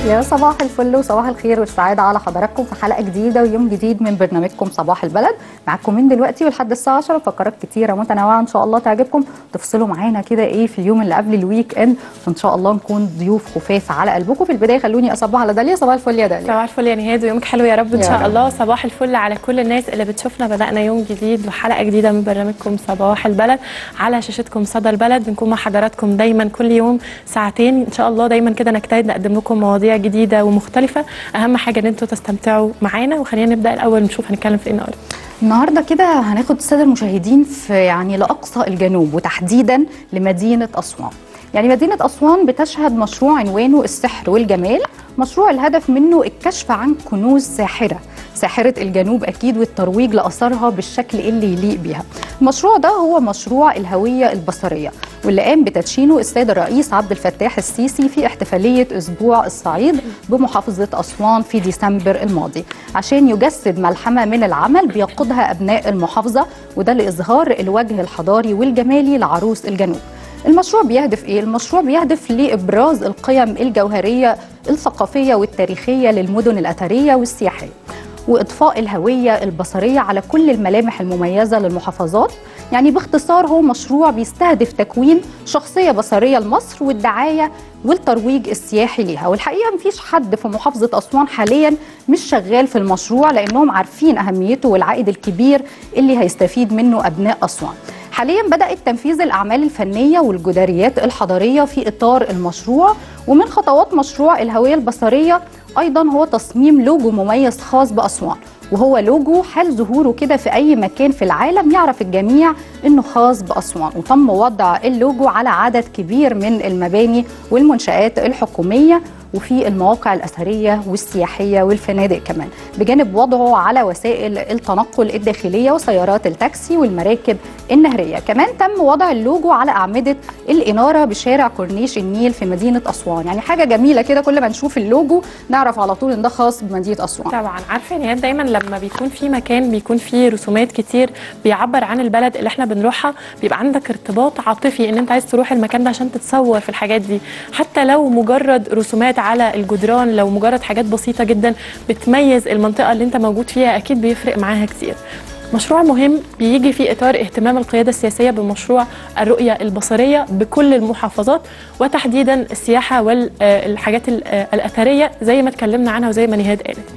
يا صباح الفل وصباح الخير والسعادة على حضراتكم في حلقة جديدة ويوم جديد من برنامجكم صباح البلد معاكم من دلوقتي ولحد الساعة 10 فقرات كتيرة متنوعة إن شاء الله تعجبكم تفصلوا معانا كده إيه في اليوم اللي قبل الويك إند وإن شاء الله نكون ضيوف خفاف على قلبكم في البداية خلوني أصبح على داليا صباح الفل يا داليا صباح الفل يا نهاد ويومك حلو يا رب ان يا شاء رب. الله صباح الفل على كل الناس اللي بتشوفنا بدانا يوم جديد وحلقه جديده من برنامجكم صباح البلد على شاشتكم صدى البلد بنكون مع حضراتكم دايما كل يوم ساعتين ان شاء الله دايما كده نجتهد نقدم لكم مواضيع جديده ومختلفه اهم حاجه ان انتم تستمتعوا معانا وخلينا نبدا الاول نشوف هنتكلم في ايه النهارده النهارده كده هناخد الساده المشاهدين في يعني لاقصى الجنوب وتحديدا لمدينه اسوان. يعني مدينه اسوان بتشهد مشروع عنوانه السحر والجمال، مشروع الهدف منه الكشف عن كنوز ساحره. ساحرة الجنوب أكيد والترويج لأثرها بالشكل اللي يليق بيها المشروع ده هو مشروع الهوية البصرية واللي قام بتدشينه السيد الرئيس عبد الفتاح السيسي في احتفالية أسبوع الصعيد بمحافظة أسوان في ديسمبر الماضي عشان يجسد ملحمة من العمل بيقودها أبناء المحافظة وده لإظهار الوجه الحضاري والجمالي لعروس الجنوب المشروع بيهدف ايه؟ المشروع بيهدف لابراز القيم الجوهريه الثقافيه والتاريخيه للمدن الاثريه والسياحيه. واضفاء الهويه البصريه على كل الملامح المميزه للمحافظات يعني باختصار هو مشروع بيستهدف تكوين شخصيه بصريه لمصر والدعايه والترويج السياحي ليها والحقيقه مفيش حد في محافظه اسوان حاليا مش شغال في المشروع لانهم عارفين اهميته والعائد الكبير اللي هيستفيد منه ابناء اسوان حاليا بدات تنفيذ الاعمال الفنيه والجداريات الحضاريه في اطار المشروع ومن خطوات مشروع الهويه البصريه ايضا هو تصميم لوجو مميز خاص باسوان وهو لوجو حال ظهوره كده في اي مكان في العالم يعرف الجميع انه خاص باسوان وتم وضع اللوجو على عدد كبير من المباني والمنشات الحكوميه وفي المواقع الأثرية والسياحية والفنادق كمان بجانب وضعه على وسائل التنقل الداخلية وسيارات التاكسي والمراكب النهرية كمان تم وضع اللوجو على أعمدة الإنارة بشارع كورنيش النيل في مدينة أسوان يعني حاجة جميلة كده كل ما نشوف اللوجو نعرف على طول إن ده خاص بمدينة أسوان طبعا عارفه ان هي دايما لما بيكون في مكان بيكون فيه رسومات كتير بيعبر عن البلد اللي احنا بنروحها بيبقى عندك ارتباط عاطفي ان انت عايز تروح المكان ده عشان تتصور في الحاجات دي حتى لو مجرد رسومات على الجدران لو مجرد حاجات بسيطه جدا بتميز المنطقه اللي انت موجود فيها اكيد بيفرق معاها كتير مشروع مهم بيجي في اطار اهتمام القياده السياسيه بمشروع الرؤيه البصريه بكل المحافظات وتحديدا السياحه والحاجات الاثريه زي ما اتكلمنا عنها وزي ما نهاد قالت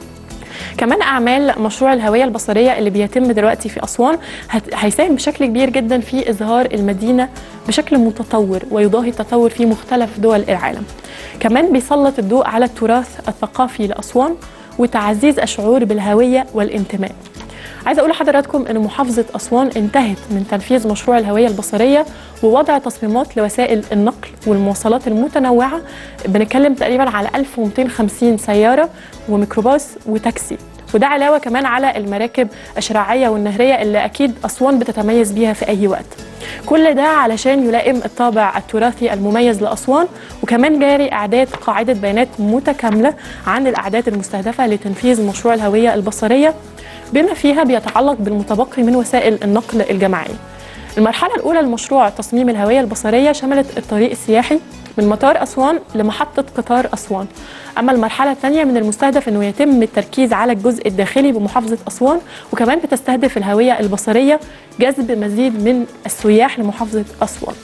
كمان اعمال مشروع الهويه البصريه اللي بيتم دلوقتي في اسوان هت- هيساهم بشكل كبير جدا في اظهار المدينه بشكل متطور ويضاهي التطور في مختلف دول العالم كمان بيسلط الضوء على التراث الثقافي لاسوان وتعزيز الشعور بالهويه والانتماء عايزه اقول لحضراتكم ان محافظه اسوان انتهت من تنفيذ مشروع الهويه البصريه ووضع تصميمات لوسائل النقل والمواصلات المتنوعه بنتكلم تقريبا على 1250 سياره وميكروباص وتاكسي وده علاوه كمان على المراكب الشراعيه والنهريه اللي اكيد اسوان بتتميز بيها في اي وقت كل ده علشان يلائم الطابع التراثي المميز لاسوان وكمان جاري اعداد قاعده بيانات متكامله عن الاعداد المستهدفه لتنفيذ مشروع الهويه البصريه بما فيها بيتعلق بالمتبقي من وسائل النقل الجماعي المرحلة الأولى لمشروع تصميم الهوية البصرية شملت الطريق السياحي من مطار أسوان لمحطة قطار أسوان أما المرحلة الثانية من المستهدف أنه يتم التركيز على الجزء الداخلي بمحافظة أسوان وكمان بتستهدف الهوية البصرية جذب مزيد من السياح لمحافظة أسوان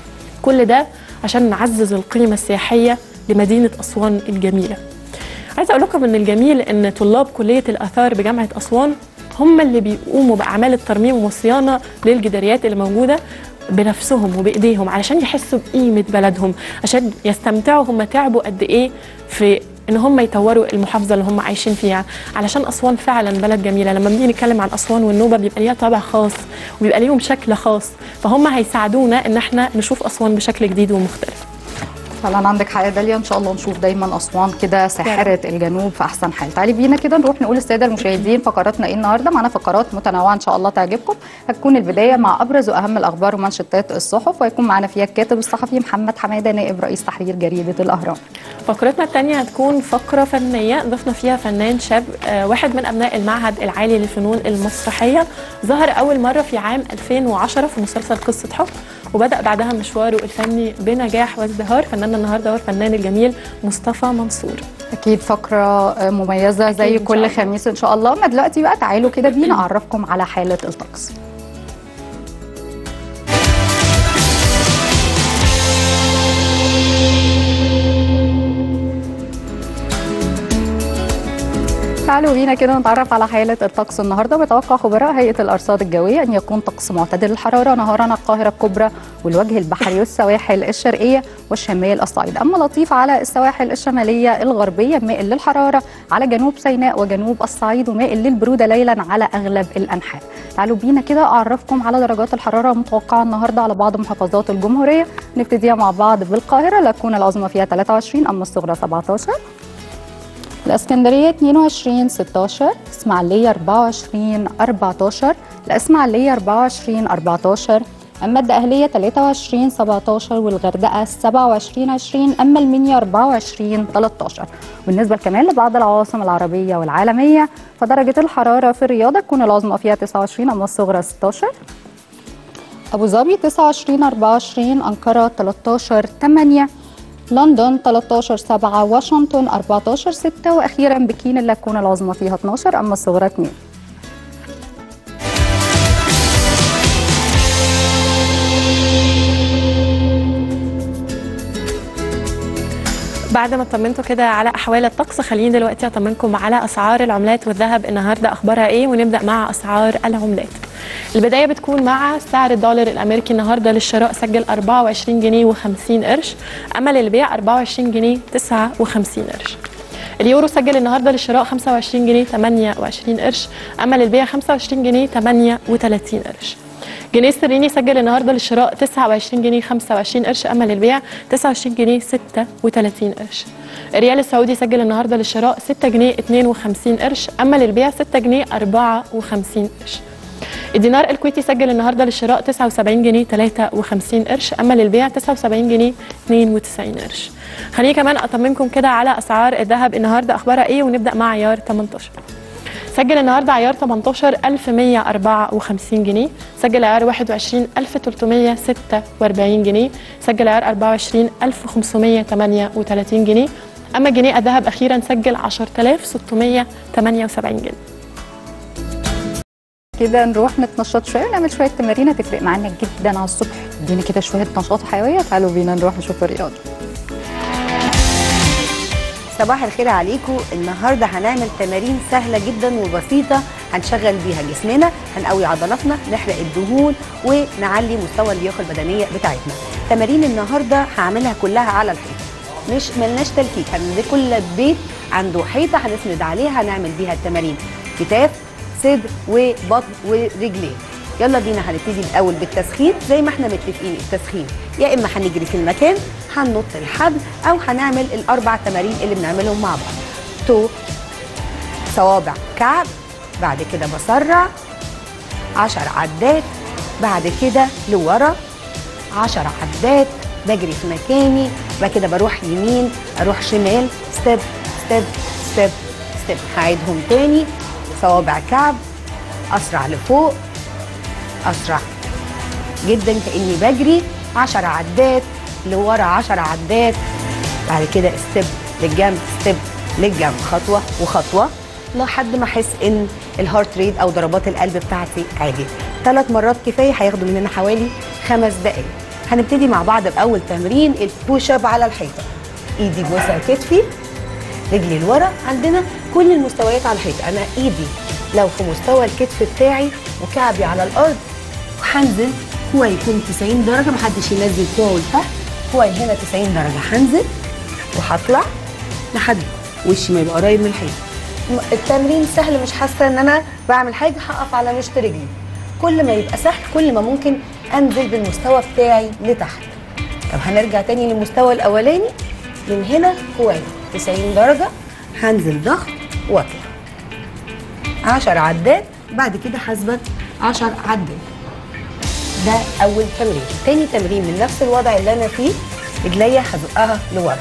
كل ده عشان نعزز القيمة السياحية لمدينة أسوان الجميلة عايزه اقول لكم ان الجميل ان طلاب كليه الاثار بجامعه اسوان هم اللي بيقوموا باعمال الترميم والصيانه للجداريات اللي موجوده بنفسهم وبايديهم علشان يحسوا بقيمه بلدهم عشان يستمتعوا هم تعبوا قد ايه في ان هم يطوروا المحافظه اللي هم عايشين فيها علشان اسوان فعلا بلد جميله لما بنيجي نتكلم عن اسوان والنوبه بيبقى ليها طابع خاص وبيبقى ليهم شكل خاص فهم هيساعدونا ان احنا نشوف اسوان بشكل جديد ومختلف فعلا عندك حق يا داليا ان شاء الله نشوف دايما اسوان كده ساحره الجنوب في احسن حال تعالي بينا كده نروح نقول للساده المشاهدين فقراتنا ايه النهارده معانا فقرات متنوعه ان شاء الله تعجبكم هتكون البدايه مع ابرز واهم الاخبار ومنشطات الصحف وهيكون معانا فيها الكاتب الصحفي محمد حماده نائب رئيس تحرير جريده الاهرام فقرتنا الثانية هتكون فقرة فنية ضفنا فيها فنان شاب آه، واحد من أبناء المعهد العالي للفنون المسرحية ظهر أول مرة في عام 2010 في مسلسل قصة حب وبدا بعدها مشواره الفني بنجاح وازدهار فنان النهارده هو الفنان الجميل مصطفى منصور اكيد فقره مميزه زي إن شاء كل الله. خميس ان شاء الله ما دلوقتي بقى تعالوا كده بينا اعرفكم على حاله الطقس تعالوا بينا كده نتعرف على حالة الطقس النهارده بتوقع خبراء هيئة الأرصاد الجوية أن يكون طقس معتدل الحرارة نهارا القاهرة الكبرى والوجه البحري والسواحل الشرقية والشمال الصعيد أما لطيف على السواحل الشمالية الغربية مائل للحرارة على جنوب سيناء وجنوب الصعيد ومائل للبرودة ليلا على أغلب الأنحاء تعالوا بينا كده أعرفكم على درجات الحرارة المتوقعة النهارده على بعض محافظات الجمهورية نبتديها مع بعض بالقاهرة لتكون العظمى فيها 23 أما الصغرى 17 الاسكندريه 22 16 اسماعيليه 24 14 الاسماعيليه 24 14 اما الدقهليه 23 17 والغردقه 27 20 اما المنيا 24 13 بالنسبه كمان لبعض العواصم العربيه والعالميه فدرجه الحراره في الرياض تكون العظمى فيها 29 اما الصغرى 16 أبو ظبي 29 24 أنقرة 13 8 لندن 13 7 واشنطن 14 6 وأخيرا بكين اللي تكون العظمى فيها 12 أما الصغرى 2 بعد ما اطمنتوا كده على احوال الطقس خليني دلوقتي اطمنكم على اسعار العملات والذهب النهارده اخبارها ايه ونبدا مع اسعار العملات البدايه بتكون مع سعر الدولار الامريكي النهارده للشراء سجل 24 جنيه و50 قرش اما للبيع 24 جنيه 59 قرش اليورو سجل النهارده للشراء 25 جنيه 28 قرش اما للبيع 25 جنيه 38 قرش جنيه استرليني سجل النهارده للشراء 29 جنيه 25 قرش اما للبيع 29 جنيه 36 قرش الريال السعودي سجل النهارده للشراء 6 جنيه 52 قرش اما للبيع 6 جنيه 54 قرش الدينار الكويتي سجل النهارده للشراء 79 جنيه 53 قرش اما للبيع 79 جنيه 92 قرش خليني كمان اطمنكم كده على اسعار الذهب النهارده اخبارها ايه ونبدا مع عيار 18 سجل النهارده عيار 18 1154 جنيه سجل عيار 21 1346 جنيه سجل عيار 24 1538 جنيه اما الجنيه الذهب اخيرا سجل 10678 جنيه كده نروح نتنشط شويه ونعمل شويه تمارين هتفرق معانا جدا على الصبح ادينا كده شويه نشاط وحيويه تعالوا بينا نروح نشوف الرياضه صباح الخير عليكم النهارده هنعمل تمارين سهله جدا وبسيطه هنشغل بيها جسمنا هنقوي عضلاتنا نحرق الدهون ونعلي مستوى اللياقه البدنيه بتاعتنا تمارين النهارده هعملها كلها على الحيطه مش ملناش تلكيك هن كل بيت عنده حيطه هنسند عليها هنعمل بيها التمارين كتاف صدر وبطن ورجلين يلا بينا هنبتدي الاول بالتسخين زي ما احنا متفقين التسخين يا اما هنجري في المكان هننط الحبل او هنعمل الاربع تمارين اللي بنعملهم مع بعض تو صوابع كعب بعد كده بسرع عشر عدات بعد كده لورا عشر عدات بجري في مكاني بعد كده بروح يمين اروح شمال ستيب ستيب ستيب ستيب هعيدهم تاني صوابع كعب اسرع لفوق اسرع جدا كاني بجري 10 عدات لورا 10 عدات بعد كده ستيب للجنب ستيب للجنب خطوه وخطوه لحد ما احس ان الهارت ريت او ضربات القلب بتاعتي عاليه ثلاث مرات كفايه هياخدوا مننا حوالي خمس دقائق هنبتدي مع بعض باول تمرين البوش اب على الحيطه ايدي بوسع كتفي رجلي لورا عندنا كل المستويات على الحيطه انا ايدي لو في مستوى الكتف بتاعي وكعبي على الارض وهنزل كوعي يكون 90 درجه محدش ينزل كوعه لتحت كوعي هنا 90 درجه هنزل وهطلع لحد وشي ما يبقى قريب من الحيطه م- التمرين سهل مش حاسه ان انا بعمل حاجه هقف على مشط رجلي كل ما يبقى سهل كل ما ممكن انزل بالمستوى بتاعي لتحت طب هنرجع تاني للمستوى الاولاني من هنا كوعي 90 درجه هنزل ضغط واطلع 10 عدات بعد كده هثبت 10 عدات ده اول تمرين تاني تمرين من نفس الوضع اللي انا فيه رجليا هزقها لورا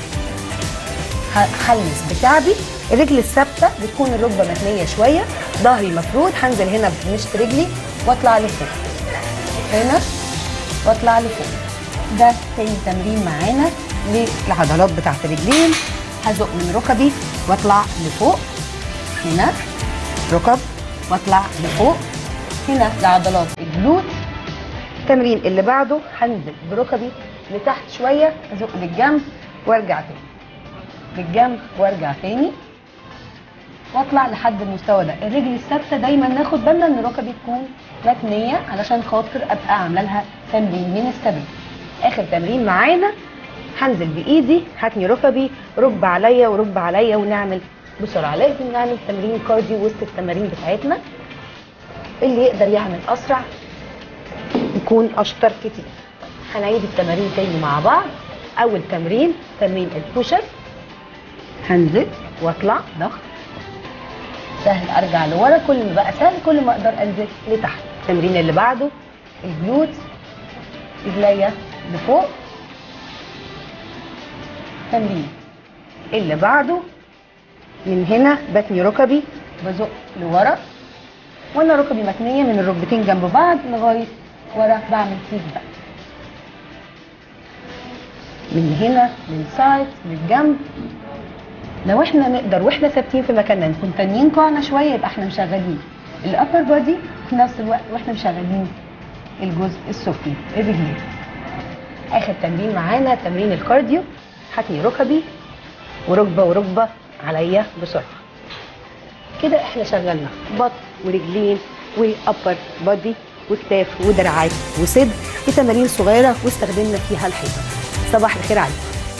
ه- هلمس بكعبي الرجل الثابته بتكون الركبه متنيه شويه ظهري مفرود هنزل هنا بمشط رجلي واطلع لفوق هنا واطلع لفوق ده تاني تمرين معانا للعضلات بتاعت الرجلين هزق من ركبي واطلع لفوق هنا ركب واطلع لفوق هنا لعضلات الجلوت التمرين اللي بعده هنزل بركبي لتحت شويه ازق للجنب وارجع تاني للجنب وارجع تاني واطلع لحد المستوى ده الرجل الثابته دايما ناخد بالنا ان ركبي تكون متنيه علشان خاطر ابقى عامله لها تمرين من الثبات اخر تمرين معانا هنزل بايدي هتني ركبي ركبه عليا وركبه عليا ونعمل بسرعه لازم نعمل تمرين كارديو وسط التمارين بتاعتنا اللي يقدر يعمل اسرع يكون اشطر كتير هنعيد التمارين تاني مع بعض اول تمرين تمرين البوش اب هنزل واطلع ضغط سهل ارجع لورا كل ما بقى سهل كل ما اقدر انزل لتحت التمرين اللي بعده الجلوت رجليا لفوق تمرين اللي بعده من هنا بتني ركبي بزق لورا وانا ركبي متنيه من الركبتين جنب بعض لغايه ورا بعمل كيك بقى من هنا من سايد للجنب لو احنا نقدر واحنا ثابتين في مكاننا نكون تانيين قاعنا شويه يبقى احنا مشغلين الابر بادي في نفس الوقت واحنا مشغلين الجزء السفلي الرجلين اخر تمرين معانا تمرين الكارديو هتني ركبي وركبه وركبه عليا بسرعه كده احنا شغلنا بطن ورجلين وابر بادي وكتاف ودراعات وصدر دي تمارين صغيره واستخدمنا فيها الحيطه صباح الخير عليكم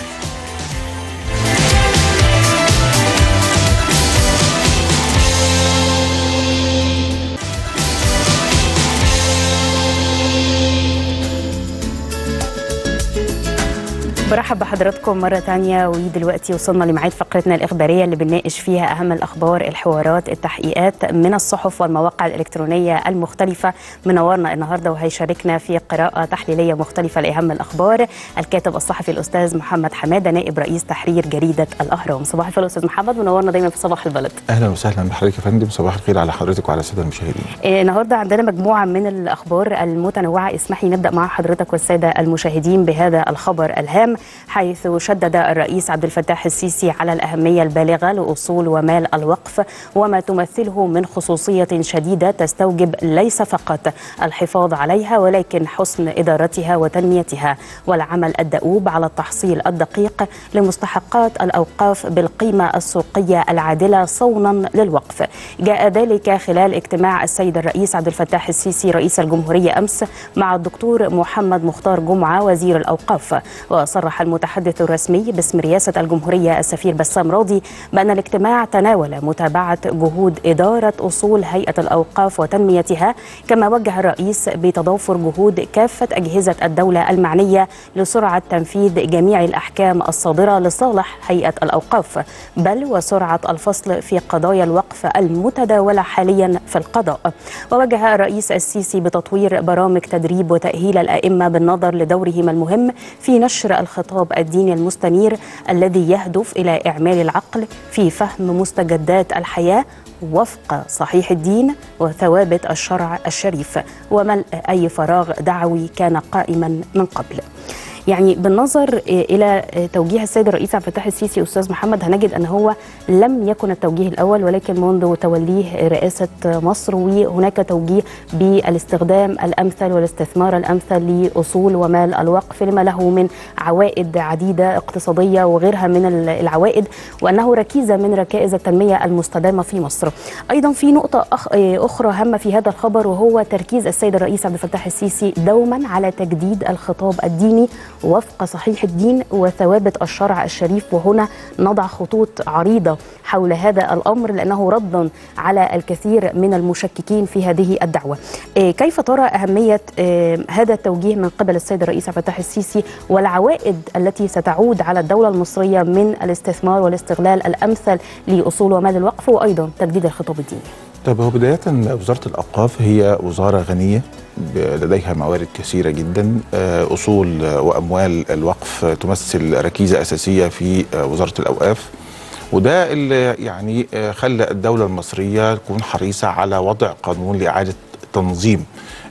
برحب بحضراتكم مرة تانية ودلوقتي وصلنا لميعاد فقرتنا الإخبارية اللي بنناقش فيها أهم الأخبار الحوارات التحقيقات من الصحف والمواقع الإلكترونية المختلفة منورنا النهاردة وهيشاركنا في قراءة تحليلية مختلفة لأهم الأخبار الكاتب الصحفي الأستاذ محمد حمادة نائب رئيس تحرير جريدة الأهرام صباح الفل أستاذ محمد منورنا دايما في صباح البلد اهلا وسهلا بحضرتك يا فندم صباح الخير على حضرتك وعلى الساده المشاهدين إيه، النهارده عندنا مجموعه من الاخبار المتنوعه اسمح لي نبدا مع حضرتك والساده المشاهدين بهذا الخبر الهام حيث شدد الرئيس عبد الفتاح السيسي على الاهميه البالغه لاصول ومال الوقف وما تمثله من خصوصيه شديده تستوجب ليس فقط الحفاظ عليها ولكن حسن ادارتها وتنميتها والعمل الدؤوب على التحصيل الدقيق لمستحقات الاوقاف بالقيمه السوقيه العادله صونا للوقف جاء ذلك خلال اجتماع السيد الرئيس عبد الفتاح السيسي رئيس الجمهورية أمس مع الدكتور محمد مختار جمعة وزير الأوقاف وصرح المتحدث الرسمي باسم رئاسة الجمهورية السفير بسام راضي بأن الاجتماع تناول متابعة جهود إدارة أصول هيئة الأوقاف وتنميتها كما وجه الرئيس بتضافر جهود كافة أجهزة الدولة المعنية لسرعة تنفيذ جميع الأحكام الصادرة لصالح هيئة الأوقاف بل وسرعة الفصل في قضايا الوقف المتداولة حاليا في القضاء ووجه الرئيس السيسي بتطوير برامج تدريب وتأهيل الأئمة بالنظر لدورهم المهم في نشر الخطاب الديني المستنير الذي يهدف إلى إعمال العقل في فهم مستجدات الحياة وفق صحيح الدين وثوابت الشرع الشريف وملء أي فراغ دعوي كان قائما من قبل يعني بالنظر الى توجيه السيد الرئيس عبد الفتاح السيسي استاذ محمد هنجد ان هو لم يكن التوجيه الاول ولكن منذ توليه رئاسه مصر وهناك توجيه بالاستخدام الامثل والاستثمار الامثل لاصول ومال الوقف لما له من عوائد عديده اقتصاديه وغيرها من العوائد وانه ركيزه من ركائز التنميه المستدامه في مصر. ايضا في نقطه أخ اخرى هامه في هذا الخبر وهو تركيز السيد الرئيس عبد الفتاح السيسي دوما على تجديد الخطاب الديني وفق صحيح الدين وثوابت الشرع الشريف وهنا نضع خطوط عريضة حول هذا الأمر لأنه رد على الكثير من المشككين في هذه الدعوة كيف ترى أهمية هذا التوجيه من قبل السيد الرئيس عبد الفتاح السيسي والعوائد التي ستعود على الدولة المصرية من الاستثمار والاستغلال الأمثل لأصول ومال الوقف وأيضا تجديد الخطاب الديني طيب هو بداية وزارة الأوقاف هي وزارة غنية لديها موارد كثيرة جدا أصول وأموال الوقف تمثل ركيزة أساسية في وزارة الأوقاف وده اللي يعني خلى الدولة المصرية تكون حريصة على وضع قانون لإعادة تنظيم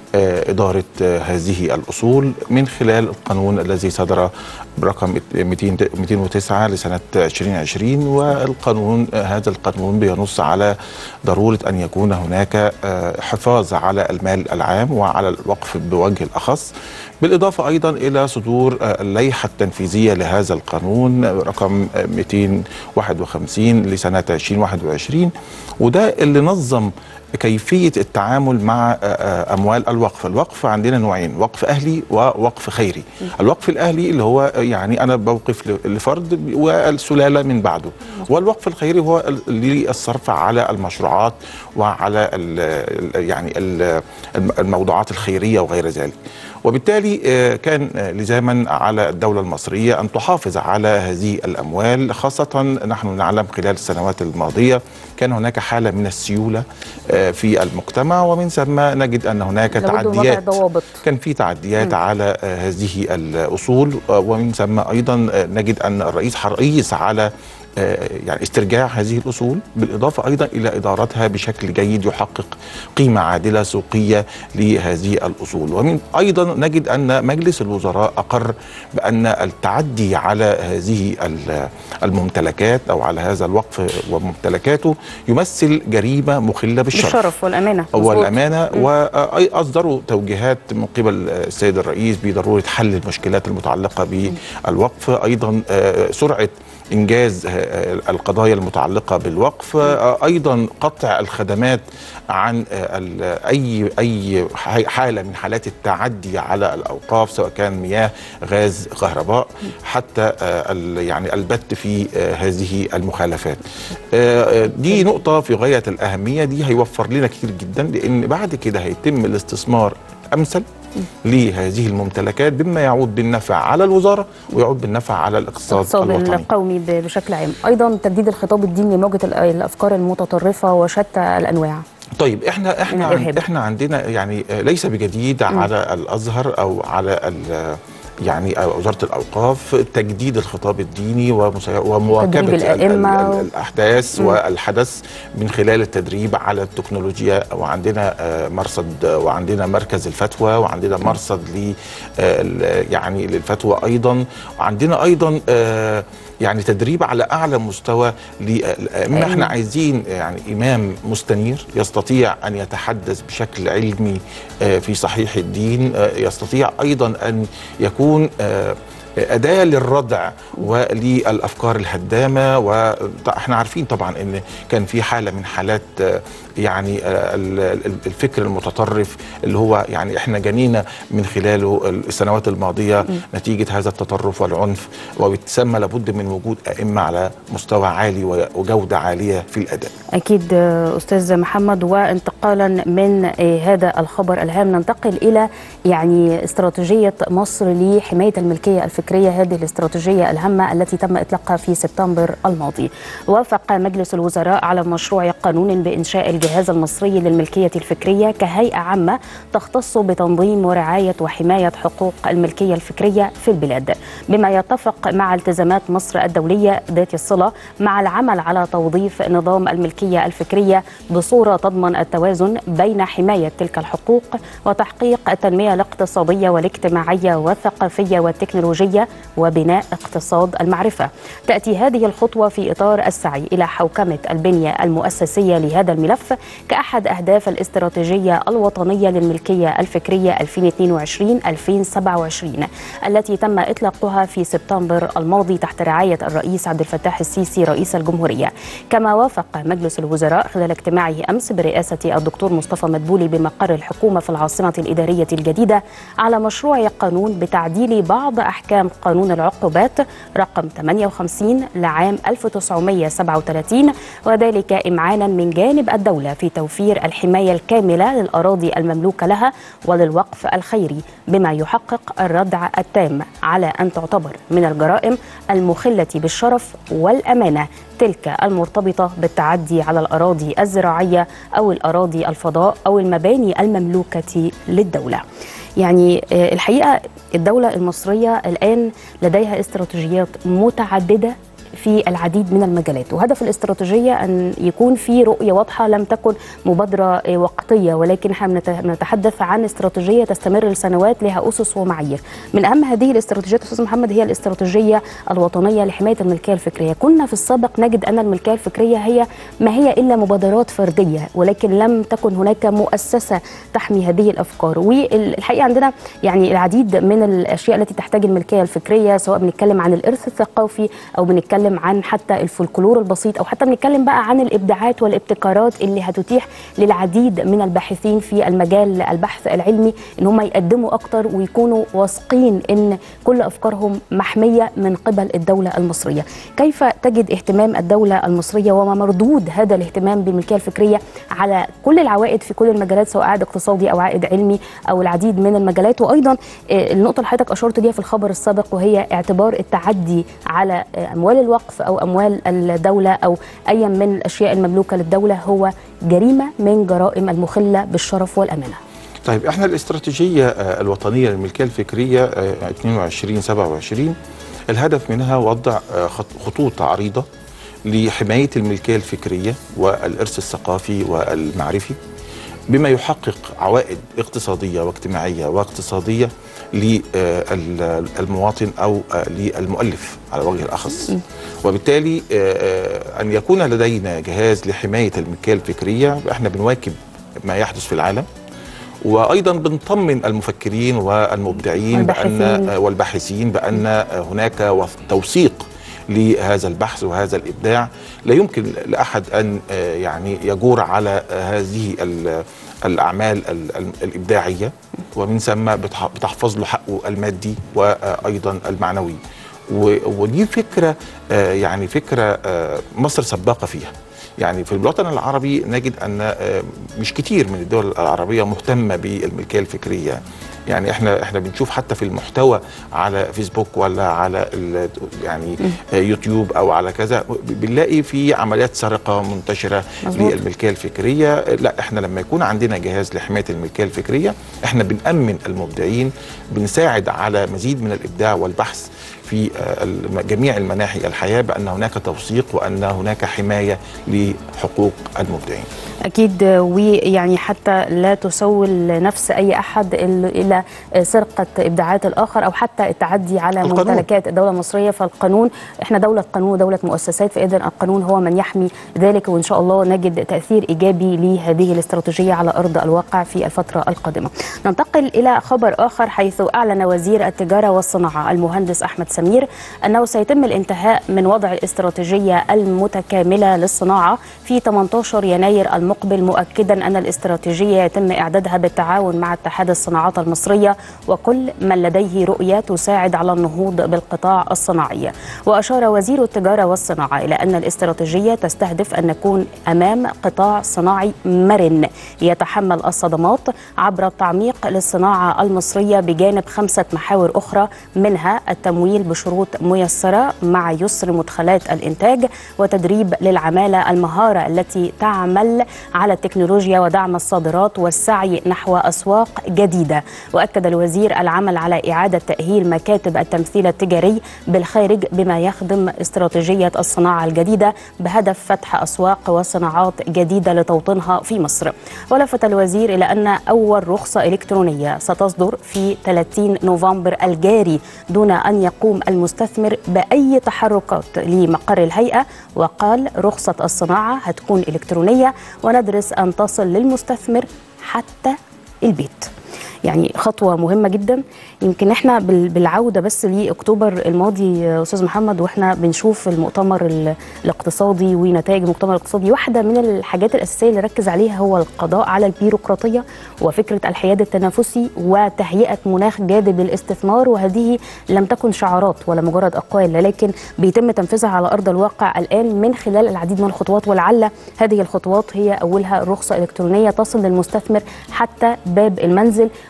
آه، إدارة آه، هذه الأصول من خلال القانون الذي صدر برقم 200 209 لسنة 2020 والقانون آه، هذا القانون بينص على ضرورة أن يكون هناك آه، حفاظ على المال العام وعلى الوقف بوجه الأخص بالإضافة أيضا إلى صدور آه، اللائحة التنفيذية لهذا القانون آه، رقم آه، 251 لسنة 2021 وده اللي نظم كيفية التعامل مع آه، آه، أموال الوقف الوقف عندنا نوعين وقف أهلي ووقف خيري الوقف الأهلي اللي هو يعني أنا بوقف ل- لفرد والسلالة من بعده والوقف الخيري هو ال- للصرف على المشروعات وعلى ال ال يعني ال الموضوعات الخيرية وغير ذلك وبالتالي آه، كان آه، لزاما على الدولة المصرية أن تحافظ على هذه الأموال خاصة نحن نعلم خلال السنوات الماضية كان هناك حالة من السيولة آه، في المجتمع ومن ثم نجد أن هناك لابد من وضع تعديات ضوابط كان في تعديات على آه، هذه الأصول آه، ومن ثم أيضا آه، نجد أن الرئيس حريص على آه، يعني استرجاع هذه الأصول بالإضافة أيضا إلى إدارتها بشكل جيد يحقق قيمة عادلة سوقية لهذه الأصول ومن أيضا نجد أن مجلس الوزراء أقر بأن التعدي على هذه ال- الممتلكات أو على هذا الوقف وممتلكاته يمثل جريمة مخلة بالشرف بالشرف والامانه مظبوط. والامانه واصدروا توجيهات من قبل السيد الرئيس بضروره حل المشكلات المتعلقه بالوقف ايضا آه، سرعه انجاز آه، القضايا المتعلقه بالوقف آه، ايضا قطع الخدمات عن آه، ال- اي اي ح- حاله من حالات التعدي على الاوقاف سواء كان مياه غاز كهرباء حتى آه، ال- يعني البت في آه، هذه المخالفات آه، آه، دي نقطه في غايه الاهميه دي هيوفر لنا كتير جدا لان بعد كده هيتم الاستثمار امثل لهذه الممتلكات بما يعود بالنفع على الوزاره ويعود بالنفع على الاقتصاد الاقتصاد الوطني القومي ب- بشكل عام ايضا تجديد الخطاب الديني لمواجهه ال- الافكار المتطرفه وشتى الانواع طيب احنا احنا من الإرهاب. عن احنا عندنا يعني آه، ليس بجديد على الازهر او على ال- يعني آه، وزاره الاوقاف تجديد الخطاب الديني ومسا- ومواكبه تدريب ال- ال- الأئمة. ال- الاحداث والحدث من خلال التدريب على التكنولوجيا وعندنا آه، مرصد آه، وعندنا مركز الفتوى وعندنا مرصد ل آه، ال- يعني للفتوى ايضا وعندنا ايضا آه، يعني تدريب على اعلى مستوى للائمه احنا عايزين يعني امام مستنير يستطيع ان يتحدث بشكل علمي آه، في صحيح الدين آه، يستطيع ايضا ان يكون آه، أداة للردع وللأفكار الهدامة وإحنا عارفين طبعا أن كان في حالة من حالات آه، يعني آه، ال- ال- الفكر المتطرف اللي هو يعني إحنا جنينا من خلاله السنوات الماضية نتيجة هذا التطرف والعنف وبتسمى لابد من وجود أئمة على مستوى عالي و- وجودة عالية في الأداء اكيد آه، استاذ محمد وانتقالا من آه، هذا الخبر الهام ننتقل الى يعني استراتيجيه مصر لحمايه الملكيه الفكريه هذه الاستراتيجيه الهامه التي تم اطلاقها في سبتمبر الماضي وافق مجلس الوزراء على مشروع قانون بانشاء الجهاز المصري للملكيه الفكريه كهيئه عامه تختص بتنظيم ورعايه وحمايه حقوق الملكيه الفكريه في البلاد بما يتفق مع التزامات مصر الدوليه ذات الصله مع العمل على توظيف نظام الملكيه الفكريه بصوره تضمن التوازن بين حمايه تلك الحقوق وتحقيق التنميه الاقتصاديه والاجتماعيه والثقافيه والتكنولوجيه وبناء اقتصاد المعرفه. تاتي هذه الخطوه في اطار السعي الى حوكمه البنيه المؤسسيه لهذا الملف كاحد اهداف الاستراتيجيه الوطنيه للملكيه الفكريه 2022-2027 التي تم اطلاقها في سبتمبر الماضي تحت رعايه الرئيس عبد الفتاح السيسي رئيس الجمهوريه. كما وافق مجلس الوزراء خلال اجتماعه امس برئاسه الدكتور مصطفى مدبولي بمقر الحكومه في العاصمه الاداريه الجديده على مشروع قانون بتعديل بعض احكام قانون العقوبات رقم 58 لعام 1937 وذلك امعانا من جانب الدوله في توفير الحمايه الكامله للاراضي المملوكه لها وللوقف الخيري بما يحقق الردع التام على ان تعتبر من الجرائم المخله بالشرف والامانه تلك المرتبطه بالتعدي على الاراضي الزراعيه او الاراضي الفضاء او المباني المملوكه للدوله. يعني آه، الحقيقه الدوله المصريه الان لديها استراتيجيات متعدده في العديد من المجالات وهدف الاستراتيجيه ان يكون في رؤيه واضحه لم تكن مبادره آه، وقتيه ولكن احنا بنت- بنتحدث عن استراتيجيه تستمر لسنوات لها اسس ومعايير من اهم هذه الاستراتيجيات استاذ محمد هي الاستراتيجيه الوطنيه لحمايه الملكيه الفكريه كنا في السابق نجد ان الملكيه الفكريه هي ما هي الا مبادرات فرديه ولكن لم تكن هناك مؤسسه تحمي هذه الافكار والحقيقه عندنا يعني العديد من الاشياء التي تحتاج الملكيه الفكريه سواء بنتكلم عن الارث الثقافي او بنتكلم عن حتى الفولكلور البسيط او حتى بنتكلم بقى عن الابداعات والابتكارات اللي هتتيح للعديد من الباحثين في المجال البحث العلمي ان هم يقدموا اكتر ويكونوا واثقين ان كل افكارهم محميه من قبل الدوله المصريه كيف تجد اهتمام الدوله المصريه وما مردود هذا الاهتمام بالملكيه الفكريه على كل العوائد في كل المجالات سواء عائد اقتصادي او عائد علمي او العديد من المجالات وايضا آه، النقطه اللي حضرتك اشرت ليها في الخبر السابق وهي اعتبار التعدي على آه، اموال الوقف او اموال الدوله او اي من الاشياء المملوكه للدوله هو جريمه من جرائم المخله بالشرف والامانه طيب احنا الاستراتيجيه آه، الوطنيه للملكيه الفكريه آه، 22 27 الهدف منها وضع آه، خط- خطوط عريضه لحمايه الملكيه الفكريه والارث الثقافي والمعرفي بما يحقق عوائد اقتصاديه واجتماعيه واقتصاديه للمواطن او آه، للمؤلف على وجه الاخص وبالتالي آه، آه، ان يكون لدينا جهاز لحمايه الملكيه الفكريه احنا بنواكب ما يحدث في العالم وايضا بنطمن المفكرين والمبدعين والباحثين. بان والباحثين بان هناك وث- توثيق لهذا البحث وهذا الابداع لا يمكن لاحد ان آه، يعني يجور على آه، هذه ال- الاعمال ال- ال- الابداعيه ومن ثم بتح- بتحفظ له حقه المادي وايضا المعنوي و- ودي فكره آه، يعني فكره آه، مصر سباقه فيها يعني في الوطن العربي نجد ان آه، مش كتير من الدول العربيه مهتمه بالملكيه الفكريه يعني احنا احنا بنشوف حتى في المحتوى على فيسبوك ولا على ال- يعني آه، يوتيوب او على كذا بنلاقي في عمليات سرقه منتشره مظبوط. للملكيه الفكريه لا احنا لما يكون عندنا جهاز لحمايه الملكيه الفكريه احنا بنامن المبدعين بنساعد على مزيد من الابداع والبحث في آه، الم- جميع المناحي الحياه بان هناك توثيق وان هناك حمايه لحقوق المبدعين اكيد ويعني حتى لا تسول نفس اي احد ال- الى سرقه ابداعات الاخر او حتى التعدي على القانون. ممتلكات الدوله المصريه فالقانون احنا دوله قانون ودوله مؤسسات فاذا القانون هو من يحمي ذلك وان شاء الله نجد تاثير ايجابي لهذه الاستراتيجيه على ارض الواقع في الفتره القادمه. ننتقل الى خبر اخر حيث اعلن وزير التجاره والصناعه المهندس احمد سمير انه سيتم الانتهاء من وضع الاستراتيجيه المتكامله للصناعه في 18 يناير المقبل مؤكدا ان الاستراتيجيه يتم اعدادها بالتعاون مع اتحاد الصناعات المصريه وكل من لديه رؤيه تساعد على النهوض بالقطاع الصناعي. واشار وزير التجاره والصناعه الى ان الاستراتيجيه تستهدف ان نكون امام قطاع صناعي مرن يتحمل الصدمات عبر التعميق للصناعه المصريه بجانب خمسه محاور اخرى منها التمويل بشروط ميسره مع يسر مدخلات الانتاج وتدريب للعماله المهاره التي تعمل على التكنولوجيا ودعم الصادرات والسعي نحو اسواق جديده واكد الوزير العمل على اعاده تاهيل مكاتب التمثيل التجاري بالخارج بما يخدم استراتيجيه الصناعه الجديده بهدف فتح اسواق وصناعات جديده لتوطينها في مصر ولفت الوزير الى ان اول رخصه الكترونيه ستصدر في 30 نوفمبر الجاري دون ان يقوم المستثمر باي تحركات لمقر الهيئه وقال رخصه الصناعه هتكون الكترونيه وندرس ان تصل للمستثمر حتى البيت يعني خطوه مهمه جدا يمكن احنا بال- بالعوده بس لاكتوبر الماضي يا استاذ محمد واحنا بنشوف المؤتمر ال- الاقتصادي ونتائج المؤتمر الاقتصادي واحده من الحاجات الاساسيه اللي ركز عليها هو القضاء على البيروقراطيه وفكره الحياد التنافسي وتهيئه مناخ جاذب للاستثمار وهذه لم تكن شعارات ولا مجرد اقوال لكن بيتم تنفيذها على ارض الواقع الان من خلال العديد من الخطوات ولعل هذه الخطوات هي اولها الرخصه الالكترونيه تصل للمستثمر حتى باب المنزل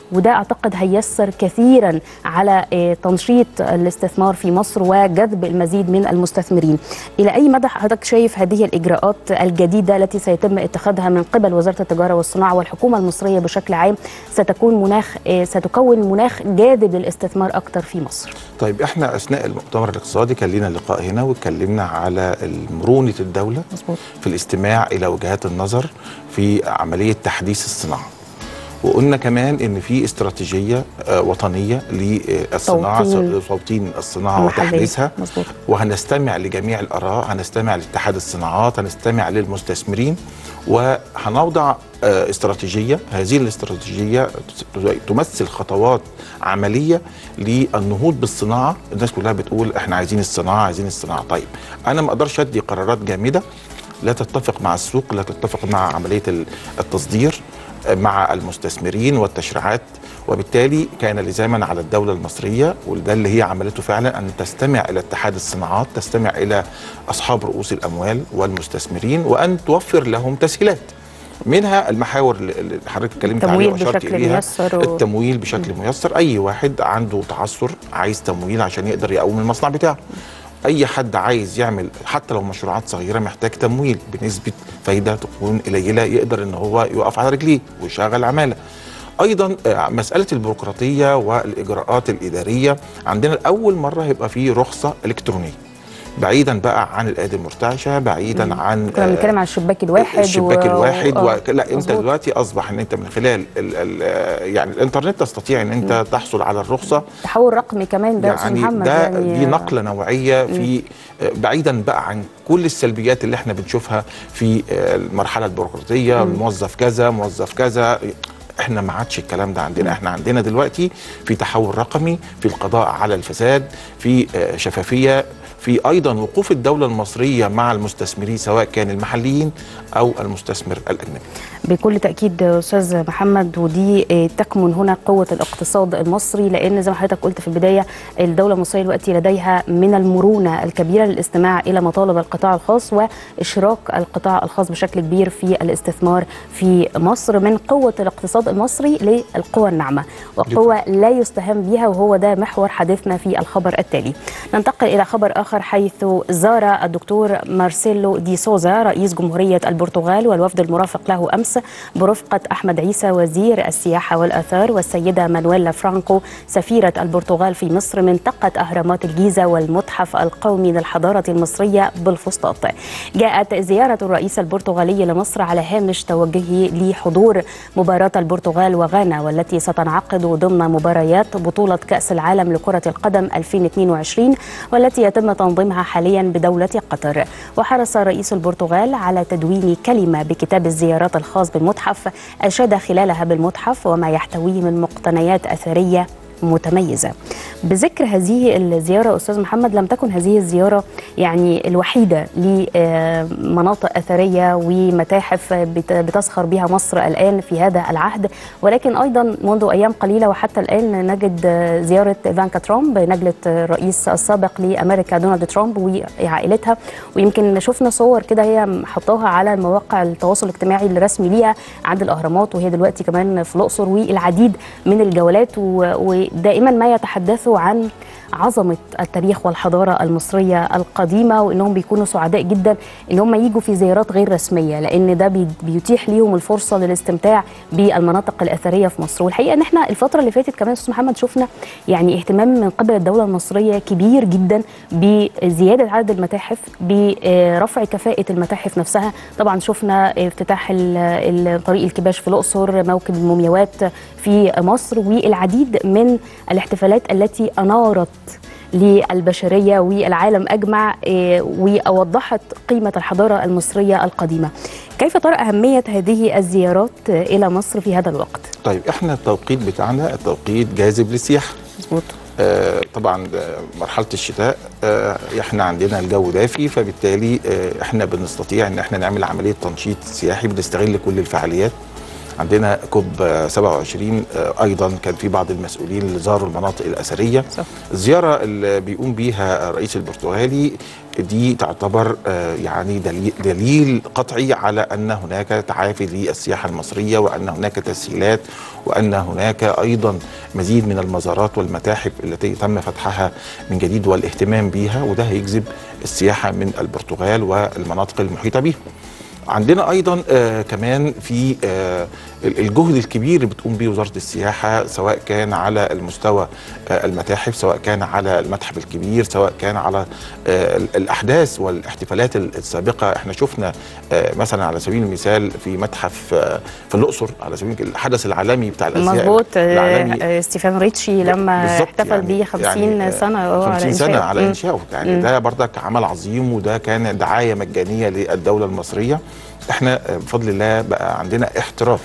وده اعتقد هيسر كثيرا على آه، تنشيط الاستثمار في مصر وجذب المزيد من المستثمرين الى اي مدى حضرتك شايف هذه الاجراءات الجديده التي سيتم اتخاذها من قبل وزاره التجاره والصناعه والحكومه المصريه بشكل عام ستكون مناخ آه، ستكون مناخ جاذب للاستثمار اكثر في مصر طيب احنا اثناء المؤتمر الاقتصادي كان لنا لقاء هنا واتكلمنا على مرونه الدوله مظبوط في الاستماع الى وجهات النظر في عمليه تحديث الصناعه وقلنا كمان ان في استراتيجيه آه، وطنيه للصناعه توطين. توطين الصناعه المحلية. وتحديثها مظبوط وهنستمع لجميع الاراء هنستمع لاتحاد الصناعات هنستمع للمستثمرين وهنوضع آه، استراتيجيه هذه الاستراتيجيه تمثل خطوات عمليه للنهوض بالصناعه الناس كلها بتقول احنا عايزين الصناعه عايزين الصناعه طيب انا ما اقدرش ادي قرارات جامده لا تتفق مع السوق لا تتفق مع عمليه ال- التصدير آه، مع المستثمرين والتشريعات وبالتالي كان لزاما على الدوله المصريه وده اللي هي عملته فعلا ان تستمع الى اتحاد الصناعات تستمع الى اصحاب رؤوس الاموال والمستثمرين وان توفر لهم تسهيلات منها المحاور اللي اللي حضرتك اتكلمت عليها التمويل واشرت بشكل اليها ميسر و- التمويل بشكل ميسر اي واحد عنده تعثر عايز تمويل عشان يقدر يقوم المصنع بتاعه اي حد عايز يعمل حتى لو مشروعات صغيره محتاج تمويل بنسبه فايده تكون قليله يقدر ان هو يقف على رجليه ويشغل عماله ايضا آه، مساله البيروقراطيه والاجراءات الاداريه عندنا لاول مره هيبقى في رخصه الكترونيه بعيدا بقى عن الايادي المرتعشه بعيدا عن كنا آه، بنتكلم عن الشباك الواحد الشباك و- الواحد آه، و... لا انت مظبوط. دلوقتي اصبح ان انت من خلال ال... ال... آه، يعني الانترنت تستطيع ان انت تحصل على الرخصه تحول رقمي كمان ده يا استاذ يعني محمد ده يعني دي نقله نوعيه في آه، بعيدا بقى عن كل السلبيات اللي احنا بنشوفها في آه، المرحله البيروقراطيه موظف كذا موظف كذا احنا ما عادش الكلام ده عندنا احنا عندنا دلوقتي في تحول رقمي في القضاء على الفساد في آه، شفافيه في ايضا وقوف الدوله المصريه مع المستثمرين سواء كان المحليين او المستثمر الاجنبي بكل تاكيد استاذ محمد ودي آه، تكمن هنا قوه الاقتصاد المصري لان زي ما حضرتك قلت في البدايه الدوله المصريه دلوقتي لديها من المرونه الكبيره للاستماع الى مطالب القطاع الخاص واشراك القطاع الخاص بشكل كبير في الاستثمار في مصر من قوه الاقتصاد المصري للقوى الناعمه وقوه لا يستهان بها وهو ده محور حديثنا في الخبر التالي ننتقل الى خبر اخر حيث زار الدكتور مارسيلو دي سوزا رئيس جمهوريه البرتغال والوفد المرافق له امس برفقه احمد عيسى وزير السياحه والاثار والسيده مانويلا فرانكو سفيره البرتغال في مصر منطقه اهرامات الجيزه والمتحف القومي للحضاره المصريه بالفسطاط. جاءت زياره الرئيس البرتغالي لمصر على هامش توجهه لحضور مباراه البرتغال وغانا والتي ستنعقد ضمن مباريات بطوله كاس العالم لكره القدم 2022 والتي يتم تنظيمها حاليا بدوله قطر. وحرص رئيس البرتغال على تدوين كلمه بكتاب الزيارات الخاص بالمتحف اشاد خلالها بالمتحف وما يحتويه من مقتنيات اثريه متميزة بذكر هذه الزيارة أستاذ محمد لم تكن هذه الزيارة يعني الوحيدة لمناطق أثرية ومتاحف بت- بتسخر بها مصر الآن في هذا العهد ولكن أيضا منذ أيام قليلة وحتى الآن نجد زيارة إيفانكا ترامب نجلة الرئيس السابق لأمريكا دونالد ترامب وعائلتها ويمكن شفنا صور كده هي حطاها على مواقع التواصل الاجتماعي الرسمي ليها عند الأهرامات وهي دلوقتي كمان في الأقصر والعديد من الجولات و- ودائما ما يتحدثوا عن عظمة التاريخ والحضارة المصرية القديمة وإنهم بيكونوا سعداء جدا إن هم يجوا في زيارات غير رسمية لأن ده بي- بيتيح ليهم الفرصة للاستمتاع بالمناطق الأثرية في مصر والحقيقة إن إحنا الفترة اللي فاتت كمان أستاذ محمد شفنا يعني اهتمام من قبل الدولة المصرية كبير جدا بزيادة عدد المتاحف برفع كفاءة المتاحف نفسها طبعا شفنا افتتاح ال- ال- طريق الكباش في الأقصر موكب المومياوات في مصر والعديد من الاحتفالات التي أنارت للبشرية والعالم أجمع إيه، ووضحت قيمة الحضارة المصرية القديمة كيف ترى أهمية هذه الزيارات إلى مصر في هذا الوقت؟ طيب احنا التوقيت بتاعنا التوقيت جاذب للسياحه مظبوط آه، طبعا آه، مرحله الشتاء آه، احنا عندنا الجو دافي فبالتالي آه، احنا بنستطيع ان احنا نعمل عمليه تنشيط سياحي بنستغل كل الفعاليات عندنا كوب آه، 27 آه، ايضا كان في بعض المسؤولين اللي زاروا المناطق الاثريه صح. الزياره اللي بيقوم بيها الرئيس البرتغالي دي تعتبر آه، يعني دليل, دليل قطعي على ان هناك تعافي للسياحه المصريه وان هناك تسهيلات وان هناك ايضا مزيد من المزارات والمتاحف التي تم فتحها من جديد والاهتمام بيها وده هيجذب السياحه من البرتغال والمناطق المحيطه بيها. عندنا ايضا آه كمان في آه الجهد الكبير اللي بتقوم به وزاره السياحه سواء كان على المستوى آه المتاحف سواء كان على المتحف الكبير سواء كان على آه الاحداث والاحتفالات السابقه احنا شفنا آه مثلا على سبيل المثال في متحف آه في الاقصر على سبيل المثال الحدث العالمي بتاع الازياء مظبوط العالمي آه، ستيفان ريتشي لما بالظبط احتفل بيه 50 يعني سنه اه 50 سنه إنشائه. على مم. انشائه يعني مم. ده بردك عمل عظيم وده كان دعايه مجانيه للدوله المصريه احنا آه، بفضل الله بقى عندنا احتراف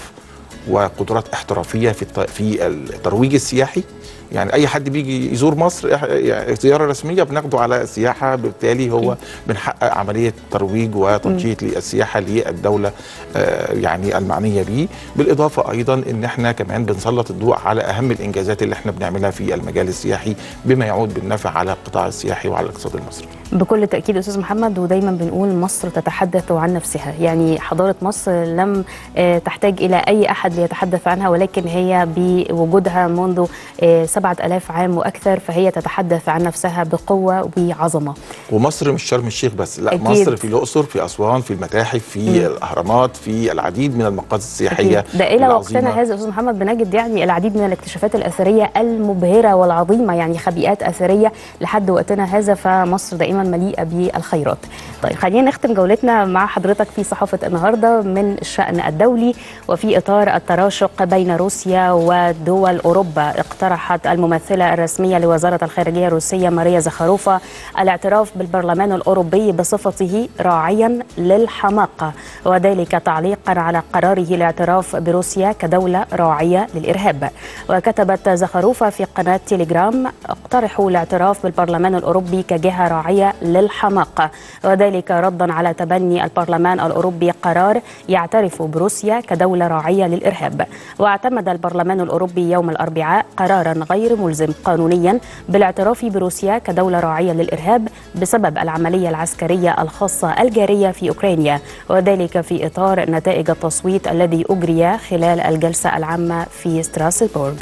وقدرات احترافيه في الت- في الترويج السياحي يعني اي حد بيجي يزور مصر إح- يعني زياره رسميه بناخده على سياحه بالتالي هو بنحقق عمليه ترويج وتنشيط للسياحه للدوله آه، يعني المعنيه به بالاضافه ايضا ان احنا كمان بنسلط الضوء على اهم الانجازات اللي احنا بنعملها في المجال السياحي بما يعود بالنفع على القطاع السياحي وعلى الاقتصاد المصري بكل تأكيد أستاذ محمد ودايما بنقول مصر تتحدث عن نفسها يعني حضارة مصر لم آه، تحتاج إلى أي أحد ليتحدث عنها ولكن هي بوجودها منذ آه، سبعة ألاف عام وأكثر فهي تتحدث عن نفسها بقوة وعظمة ومصر مش شرم الشيخ بس لا أكيد. مصر في الاقصر في اسوان في المتاحف في الاهرامات في العديد من المقاصد السياحيه أكيد. ده إلى العظيمة. وقتنا هذا أستاذ محمد بنجد يعني العديد من الاكتشافات الأثرية المبهرة والعظيمة يعني خبيئات أثرية لحد وقتنا هذا فمصر دائما مليئة بالخيرات طيب خلينا نختم جولتنا مع حضرتك في صحافة النهاردة من الشأن الدولي وفي إطار التراشق بين روسيا ودول أوروبا اقترحت الممثلة الرسمية لوزارة الخارجية الروسية ماريا زخاروفا الاعتراف بالبرلمان الأوروبي بصفته راعيا للحماقة وذلك تعليقا على قراره الاعتراف بروسيا كدولة راعية للإرهاب وكتبت زخاروفا في قناة تيليجرام اقترحوا الاعتراف بالبرلمان الأوروبي كجهة راعية للحماقة وذلك ردا على تبني البرلمان الأوروبي قرار يعترف بروسيا كدولة راعية للإرهاب واعتمد البرلمان الأوروبي يوم الأربعاء قرارا غير ملزم قانونيا بالاعتراف بروسيا كدولة راعية للإرهاب بسبب العملية العسكرية الخاصة الجارية في أوكرانيا وذلك في إطار نتائج التصويت الذي أجري خلال الجلسة العامة في ستراسبورغ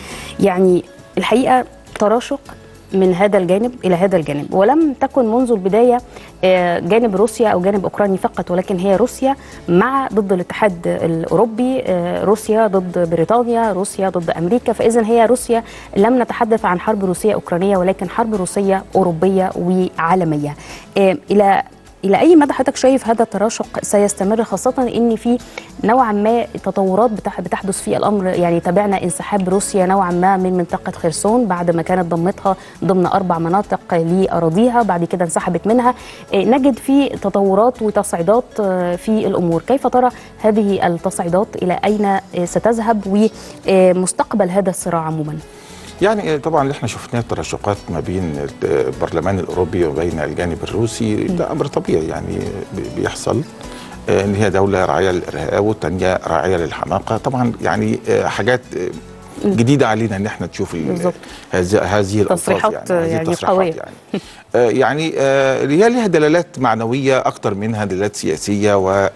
يعني الحقيقة تراشق من هذا الجانب الى هذا الجانب ولم تكن منذ البدايه آه، جانب روسيا او جانب اوكراني فقط ولكن هي روسيا مع ضد الاتحاد الاوروبي آه، روسيا ضد بريطانيا روسيا ضد امريكا فاذا هي روسيا لم نتحدث عن حرب روسيه اوكرانيه ولكن حرب روسيه اوروبيه وعالميه آه، الى الى اي مدى حضرتك شايف هذا التراشق سيستمر خاصه ان في نوعا ما تطورات بتح- بتحدث في الامر يعني تابعنا انسحاب روسيا نوعا ما من منطقه خرسون بعد ما كانت ضمتها ضمن اربع مناطق لاراضيها بعد كده انسحبت منها إيه، نجد في تطورات وتصعيدات آه، في الامور كيف ترى هذه التصعيدات الى اين آه، ستذهب ومستقبل هذا الصراع عموما يعني طبعا اللي احنا شفناه التراشقات ما بين البرلمان الاوروبي وبين الجانب الروسي ده امر طبيعي يعني بي- بيحصل آه، ان هي دوله راعيه للارهاب والثانيه راعيه للحماقه طبعا يعني آه، حاجات آه، جديده علينا ان احنا نشوف ال- بالظبط. هذه هذه الألفاظ تصريحات يعني, هذه يعني التصريحات قوية. يعني آه، يعني آه، هي لها دلالات معنويه اكتر منها دلالات سياسيه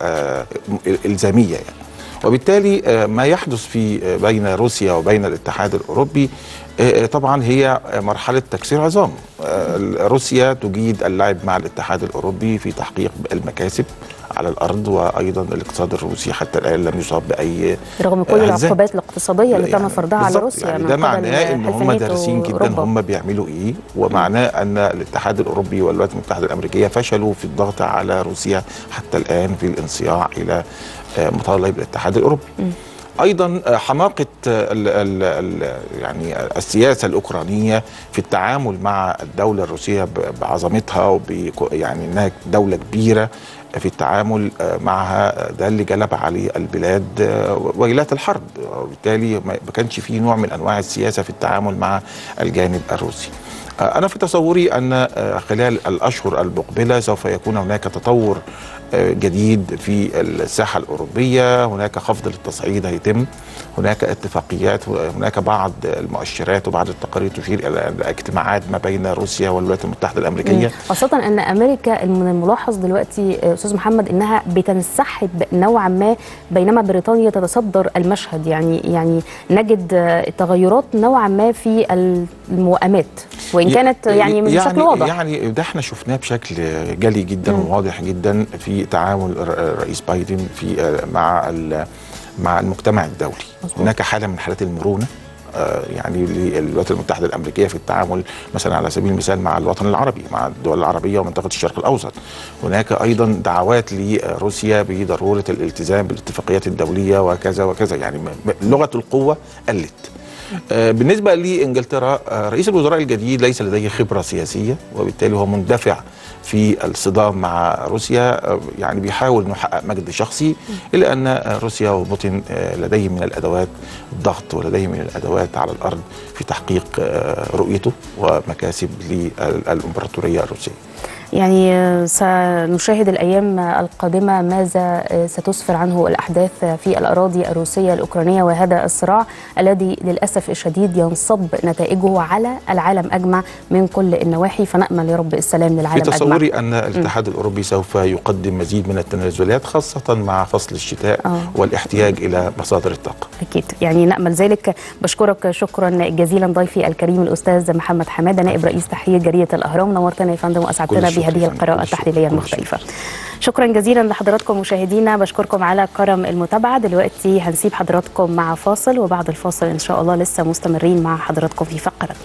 والزاميه يعني وبالتالي آه، ما يحدث في آه، بين روسيا وبين الاتحاد الاوروبي آه، طبعا هي مرحله تكسير عظام آه، روسيا تجيد اللعب مع الاتحاد الاوروبي في تحقيق المكاسب على الارض وايضا الاقتصاد الروسي حتى الان لم يصاب باي رغم كل آه، هزات. العقوبات الاقتصاديه اللي تم يعني فرضها على بالظبط، روسيا يعني من ده قبل معناه ان هم حلفية دارسين جدا أوروبا. هم بيعملوا ايه ومعناه ان الاتحاد الاوروبي والولايات المتحده الامريكيه فشلوا في الضغط على روسيا حتى الان في الانصياع الى آه، مطالب الاتحاد الاوروبي ايضا آه، حماقه آه، ال ال ال يعني السياسه الاوكرانيه في التعامل مع الدوله الروسيه ب- بعظمتها وب يعني انها دوله كبيره في التعامل آه، معها ده اللي جلب عليه البلاد آه، ويلات الحرب وبالتالي ما ما كانش فيه نوع من انواع السياسه في التعامل مع الجانب الروسي آه، أنا في تصوري أن آه، خلال الأشهر المقبلة سوف يكون هناك تطور آه، جديد في الساحة الأوروبية هناك خفض للتصعيد هيتم هناك اتفاقيات هناك بعض المؤشرات وبعض التقارير تشير إلى اجتماعات ما بين روسيا والولايات المتحدة الأمريكية خاصة أن أمريكا من الملاحظ دلوقتي آه، أستاذ محمد أنها بتنسحب نوعا ما بينما بريطانيا تتصدر المشهد يعني يعني نجد آه، تغيرات نوعا ما في الموائمات وإن كانت يعني مش بشكل واضح يعني ده احنا شفناه بشكل جلي جدا وواضح جدا في تعامل الر- الرئيس بايدن في آه، مع ال- مع المجتمع الدولي مظبوط. هناك حاله من حالات المرونه آه، يعني للولايات المتحده الامريكيه في التعامل مثلا على سبيل المثال مع الوطن العربي مع الدول العربيه ومنطقه الشرق الاوسط هناك ايضا دعوات لروسيا بضروره الالتزام بالاتفاقيات الدوليه وكذا وكذا يعني م- م- لغه القوه قلت آه، بالنسبة لإنجلترا آه، رئيس الوزراء الجديد ليس لديه خبرة سياسية وبالتالي هو مندفع في الصدام مع روسيا آه، يعني بيحاول انه يحقق مجد شخصي الا ان آه، روسيا وبوتين آه، لديهم من الادوات الضغط ولديهم من الادوات على الارض في تحقيق آه، رؤيته ومكاسب للامبراطوريه الروسيه. يعني آه، سنشاهد الأيام القادمة ماذا آه، ستسفر عنه الأحداث في الأراضي الروسية الأوكرانية وهذا الصراع الذي للأسف الشديد ينصب نتائجه على العالم أجمع من كل النواحي فنأمل يا رب السلام في للعالم أجمع تصوري ان الاتحاد الاوروبي سوف يقدم مزيد من التنازلات خاصه مع فصل الشتاء آه. والاحتياج الى مصادر الطاقه. أكيد يعني نأمل ذلك بشكرك شكرا جزيلا ضيفي الكريم الأستاذ محمد حمادة نائب رئيس تحرير جريدة الأهرام نورتنا يا فندم كل وأسعدتنا الشكر بهذه يا فندم، القراءة كل الشكر، التحليلية كل المختلفة شكرا جزيلا لحضراتكم مشاهدينا بشكركم على كرم المتابعة دلوقتي هنسيب حضراتكم مع فاصل وبعد الفاصل إن شاء الله لسه مستمرين مع حضراتكم في فقرتنا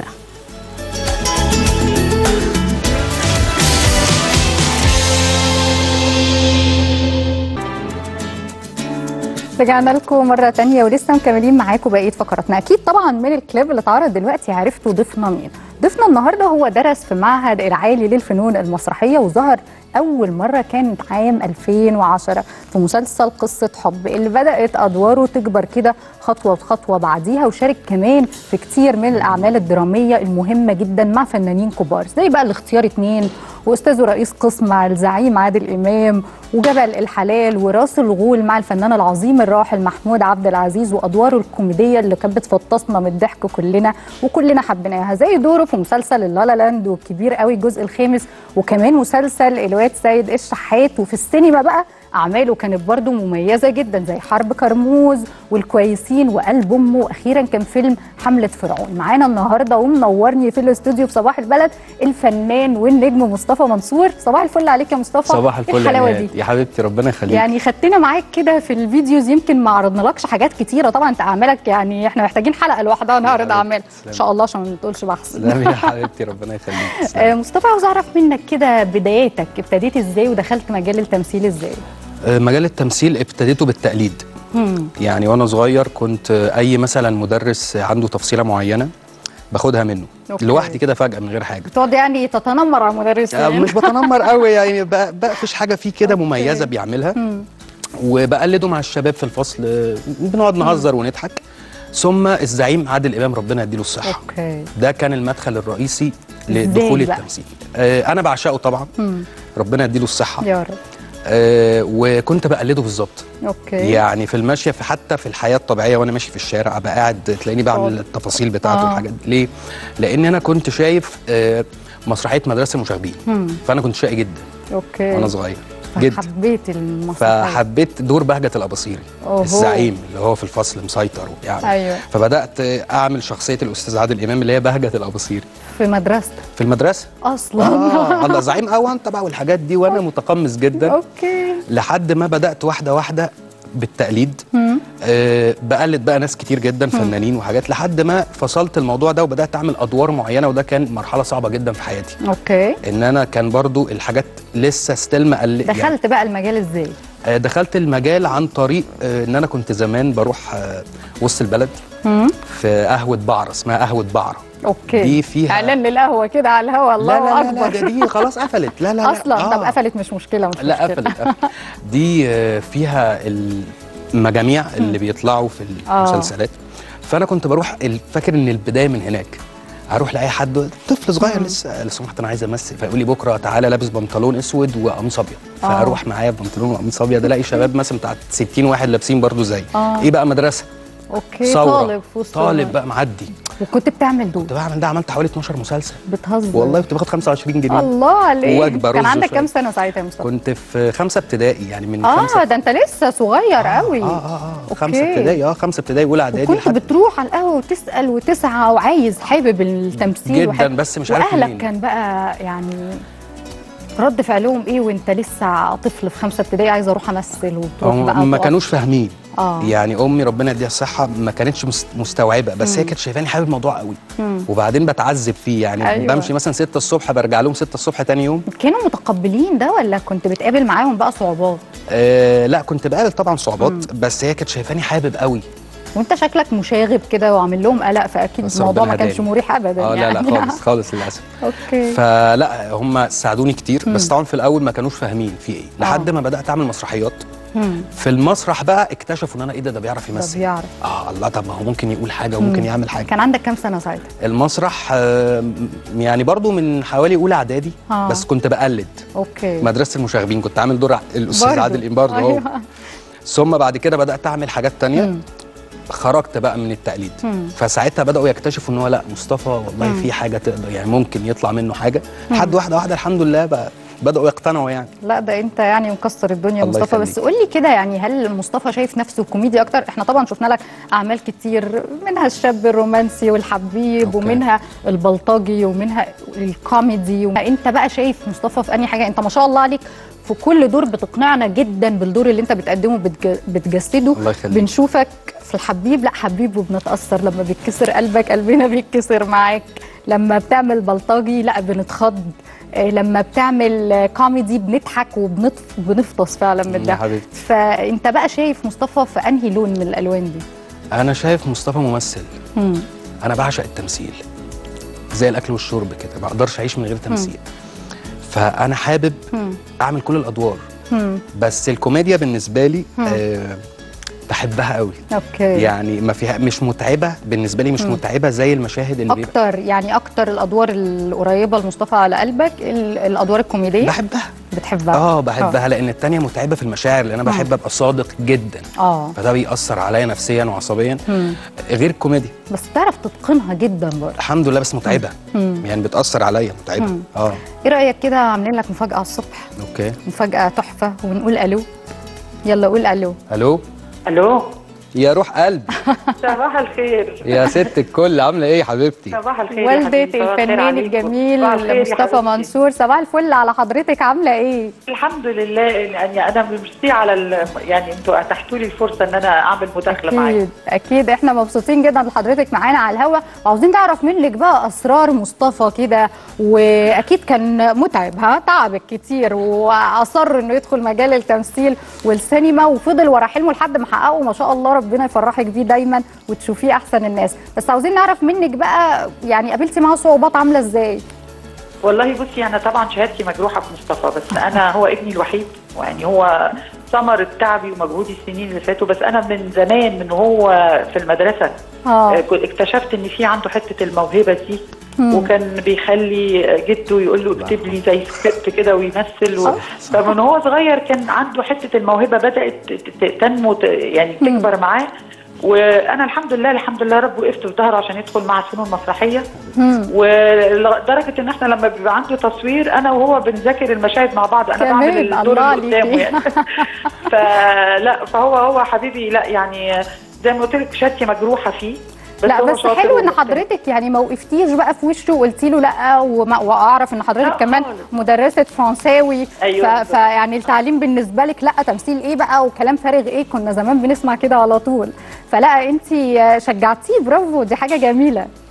رجعنا لكم مرة تانية ولسه مكملين معاكم بقية فقراتنا أكيد طبعا من الكليب اللي اتعرض دلوقتي عرفتوا ضيفنا مين ضيفنا النهاردة هو درس في معهد العالي للفنون المسرحية وظهر أول مرة كانت عام 2010 في مسلسل قصة حب اللي بدأت أدواره تكبر كده خطوة بخطوة بعديها وشارك كمان في كتير من الأعمال الدرامية المهمة جدا مع فنانين كبار زي بقى الاختيار اتنين واستاذه رئيس قسم مع الزعيم عادل امام وجبل الحلال وراس الغول مع الفنان العظيم الراحل محمود عبد العزيز وادواره الكوميديه اللي كانت بتفطسنا من الضحك كلنا وكلنا حبيناها زي دوره في مسلسل اللالا لاند والكبير قوي الجزء الخامس وكمان مسلسل الواد سيد الشحات وفي السينما بقى اعماله كانت برضو مميزه جدا زي حرب كرموز والكويسين وقلب امه واخيرا كان فيلم حمله فرعون معانا النهارده ومنورني في الاستوديو في صباح البلد الفنان والنجم مصطفى منصور صباح الفل عليك يا مصطفى صباح إيه الفل يا الحلاوه نهاد. دي يا حبيبتي ربنا يخليك يعني خدتنا معاك كده في الفيديوز يمكن ما عرضنالكش حاجات كتيره طبعا انت اعمالك يعني احنا محتاجين حلقه لوحدها نعرض حبيبتي، اعمال ان تسلمي. شاء الله عشان ما تقولش بحث لا يا حبيبتي ربنا يخليك آه، تسلمي. مصطفى عاوز اعرف منك كده بداياتك ابتديت ازاي ودخلت مجال التمثيل ازاي آه، مجال التمثيل ابتديته بالتقليد مم. يعني وانا صغير كنت آه، اي مثلا مدرس عنده تفصيله معينه باخدها منه أوكي. لوحدي كده فجاه من غير حاجه بتقعد يعني تتنمر على المدرس آه، يعني مش بتنمر قوي يعني ب- بقفش حاجه فيه كده مميزه بيعملها مم. وبقلده مع الشباب في الفصل آه، بنقعد نهزر ونضحك ثم الزعيم عادل امام ربنا يديله الصحه اوكي ده كان المدخل الرئيسي إزاي لدخول بقى؟ التمثيل آه، انا بعشقه طبعا مم. ربنا يديله الصحه يا رب آه، وكنت بقلده بالظبط اوكي يعني في المشيه في حتى في الحياه الطبيعيه وانا ماشي في الشارع ابقى قاعد تلاقيني بعمل واضح. التفاصيل بتاعته آه. والحاجات دي ليه؟ لان انا كنت شايف آه، مسرحيه مدرسه المشاغبين مم. فانا كنت شقي جدا اوكي وانا صغير جدا حبيت المسرحيه فحبيت دور بهجه الاباصيري أوهو. الزعيم اللي هو في الفصل مسيطر وبتاع أيوة. فبدات اعمل شخصيه الاستاذ عادل امام اللي هي بهجه الاباصيري في مدرستك في المدرسه اصلا اه الله زعيم اه وانت بقى والحاجات دي وانا متقمص جدا اوكي لحد ما بدات واحده واحده بالتقليد مم. أه بقلد بقى ناس كتير جدا فنانين وحاجات لحد ما فصلت الموضوع ده وبدات اعمل ادوار معينه وده كان مرحله صعبه جدا في حياتي اوكي ان انا كان برضو الحاجات لسه ستيل ما قل يعني دخلت بقى المجال ازاي آه، دخلت المجال عن طريق آه، ان انا كنت زمان بروح آه، وسط البلد مم. في قهوه بعره اسمها قهوه بعره اوكي دي فيها- اعلان للقهوه كده على الهوا الله لا لا لا, اكبر لا ده دي خلاص قفلت لا لا لا اصلا آه. طب قفلت مش مشكله مش لا مشكلة. قفلت قفلت دي آه، فيها المجاميع اللي بيطلعوا في آه. المسلسلات فانا كنت بروح ال- فاكر ان البدايه من هناك اروح لاي حد طفل صغير لسه لو سمحت انا عايز امثل فيقول لي بكره تعالى لابس بنطلون اسود وقميص ابيض آه. فاروح معايا ببنطلون وقميص ابيض الاقي شباب مثلا بتاع 60 واحد لابسين برضو زي آه. ايه بقى مدرسه اوكي ثوره طالب في وسط طالب الناس. بقى معدي وكنت بتعمل دول كنت بعمل ده عملت حوالي 12 مسلسل بتهزر والله كنت باخد 25 جنيه الله عليك وجبة كان رز عندك وشوية. كام سنه ساعتها يا مصطفى كنت في خمسه ابتدائي يعني من اه خمسه ده انت لسه صغير قوي اه اه اه أوكي. خمسه ابتدائي اه خمسه ابتدائي اولى اعدادي وكنت لحد بتروح على القهوه وتسال وتسعى وعايز حابب التمثيل جداً، وحابب بس مش عارف واهلك منين. كان بقى يعني رد فعلهم ايه وانت لسه طفل في خمسه ابتدائي عايز اروح امثل وتروح بقى هم ما تقف؟ كانوش فاهمين آه. يعني امي ربنا يديها الصحه ما كانتش مست- مستوعبه بس هي كانت شايفاني حابب الموضوع قوي وبعدين بتعذب فيه يعني أيوة. بمشي مثلا 6 الصبح برجع لهم 6 الصبح تاني يوم كانوا متقبلين ده ولا كنت بتقابل معاهم بقى صعوبات آه لا كنت بقابل طبعا صعوبات بس هي كانت شايفاني حابب قوي وانت شكلك مشاغب كده وعامل لهم قلق فاكيد بس الموضوع ربنا ما كانش هداني. مريح ابدا اه لا يعني لا خالص خالص للاسف اوكي فلا هم ساعدوني كتير بس طبعا في الاول ما كانوش فاهمين في ايه لحد ما بدات اعمل مسرحيات مم. في المسرح بقى اكتشفوا ان انا ايه ده ده بيعرف ده يمثل بيعرف اه الله طب ما هو ممكن يقول حاجه وممكن يعمل حاجه كان عندك كام سنه ساعتها المسرح آه، يعني برضو من حوالي اولى اعدادي آه. بس كنت بقلد اوكي مدرسه المشاغبين كنت عامل دور الاستاذ برضو. عادل امام برضو اهو أيوة. ثم بعد كده بدات اعمل حاجات تانية مم. خرجت بقى من التقليد مم. فساعتها بداوا يكتشفوا ان هو لا مصطفى والله في حاجه تقدر يعني ممكن يطلع منه حاجه لحد واحده واحده الحمد لله بقى بداوا يقتنعوا يعني لا ده انت يعني مكسر الدنيا الله مصطفى يخليك. بس قول لي كده يعني هل مصطفى شايف نفسه كوميدي اكتر احنا طبعا شفنا لك اعمال كتير منها الشاب الرومانسي والحبيب أوكي. ومنها البلطجي ومنها الكوميدي انت بقى شايف مصطفى في انهي حاجه انت ما شاء الله عليك في كل دور بتقنعنا جدا بالدور اللي انت بتقدمه بتج... بتجسده الله يخليك. بنشوفك في الحبيب لا حبيب وبنتاثر لما بيتكسر قلبك قلبنا بيتكسر معاك لما بتعمل بلطجي لا بنتخض آه، لما بتعمل آه، كوميدي بنضحك وبنفطس فعلا من يا ده حبيبتي. فانت بقى شايف مصطفى في انهي لون من الالوان دي انا شايف مصطفى ممثل مم. انا بعشق التمثيل زي الاكل والشرب كده ما اقدرش اعيش من غير تمثيل فانا حابب مم. اعمل كل الادوار مم. بس الكوميديا بالنسبه لي آه بحبها قوي اوكي يعني ما فيها مش متعبه بالنسبه لي مش متعبه زي المشاهد اللي بيبقى اكتر يعني اكتر الادوار القريبه لمصطفى على قلبك ال- الادوار الكوميديه بحبها بتحبها اه بحبها لان التانية متعبه في المشاعر لان انا بحب ابقى صادق جدا اه فده بيأثر عليا نفسيا وعصبيا مم. غير الكوميديا بس تعرف تتقنها جدا برضه الحمد لله بس متعبه مم. يعني بتأثر عليا متعبه مم. اه ايه رايك كده عاملين لك مفاجاه على الصبح اوكي مفاجاه تحفه ونقول الو يلا قول الو الو الو يا روح قلب صباح الخير يا ست الكل عامله ايه يا حبيبتي صباح الخير يا والدة حبيبي. صباح الخير الفنان عليكم. الجميل صباح الخير يا مصطفى حبيبتي. منصور صباح الفل على حضرتك عامله ايه الحمد لله يعني انا ميرسي على ال... يعني انتوا اتحتوا لي الفرصه ان انا اعمل مداخله معاكم اكيد اكيد احنا مبسوطين جدا بحضرتك معانا على الهوا وعاوزين نعرف منك بقى اسرار مصطفى كده واكيد كان متعب ها تعبك كتير واصر انه يدخل مجال التمثيل والسينما وفضل ورا حلمه لحد ما حققه ما شاء الله ربنا يفرحك بيه دايما وتشوفيه احسن الناس بس عاوزين نعرف منك بقى يعني قابلتي معاه صعوبات عامله ازاي والله بصي انا طبعا شهادتي مجروحه في مصطفى بس انا هو ابني الوحيد يعني هو ثمرة تعبي ومجهودي السنين اللي فاتوا بس انا من زمان من هو في المدرسه اه آه، كنت اكتشفت ان في عنده حته الموهبه دي وكان بيخلي جده يقول له اكتب لي زي سكريبت كده ويمثل و... فمن هو صغير كان عنده حته الموهبه بدات ت- ت- تنمو ت- يعني تكبر معاه وانا الحمد لله الحمد لله رب وقفت في ظهره عشان يدخل مع الفنون المسرحيه ولدرجه ان احنا لما بيبقى عنده تصوير انا وهو بنذاكر المشاهد مع بعض انا كمان، بعمل الدور الله اللي قدامه عليكي. يعني فلا فهو هو حبيبي لا يعني زي ما قلت لك شهادتي مجروحه فيه لا هو بس شاطر حلو ان ومجتهد. حضرتك يعني ما وقفتيش بقى في وشه وقلتي له لا وما واعرف ان حضرتك لا كمان خالص. مدرسه فرنساوي أيوة ف... فيعني التعليم بالنسبه لك لا تمثيل ايه بقى وكلام فارغ ايه كنا زمان بنسمع كده على طول فلا انت شجعتيه برافو دي حاجه جميله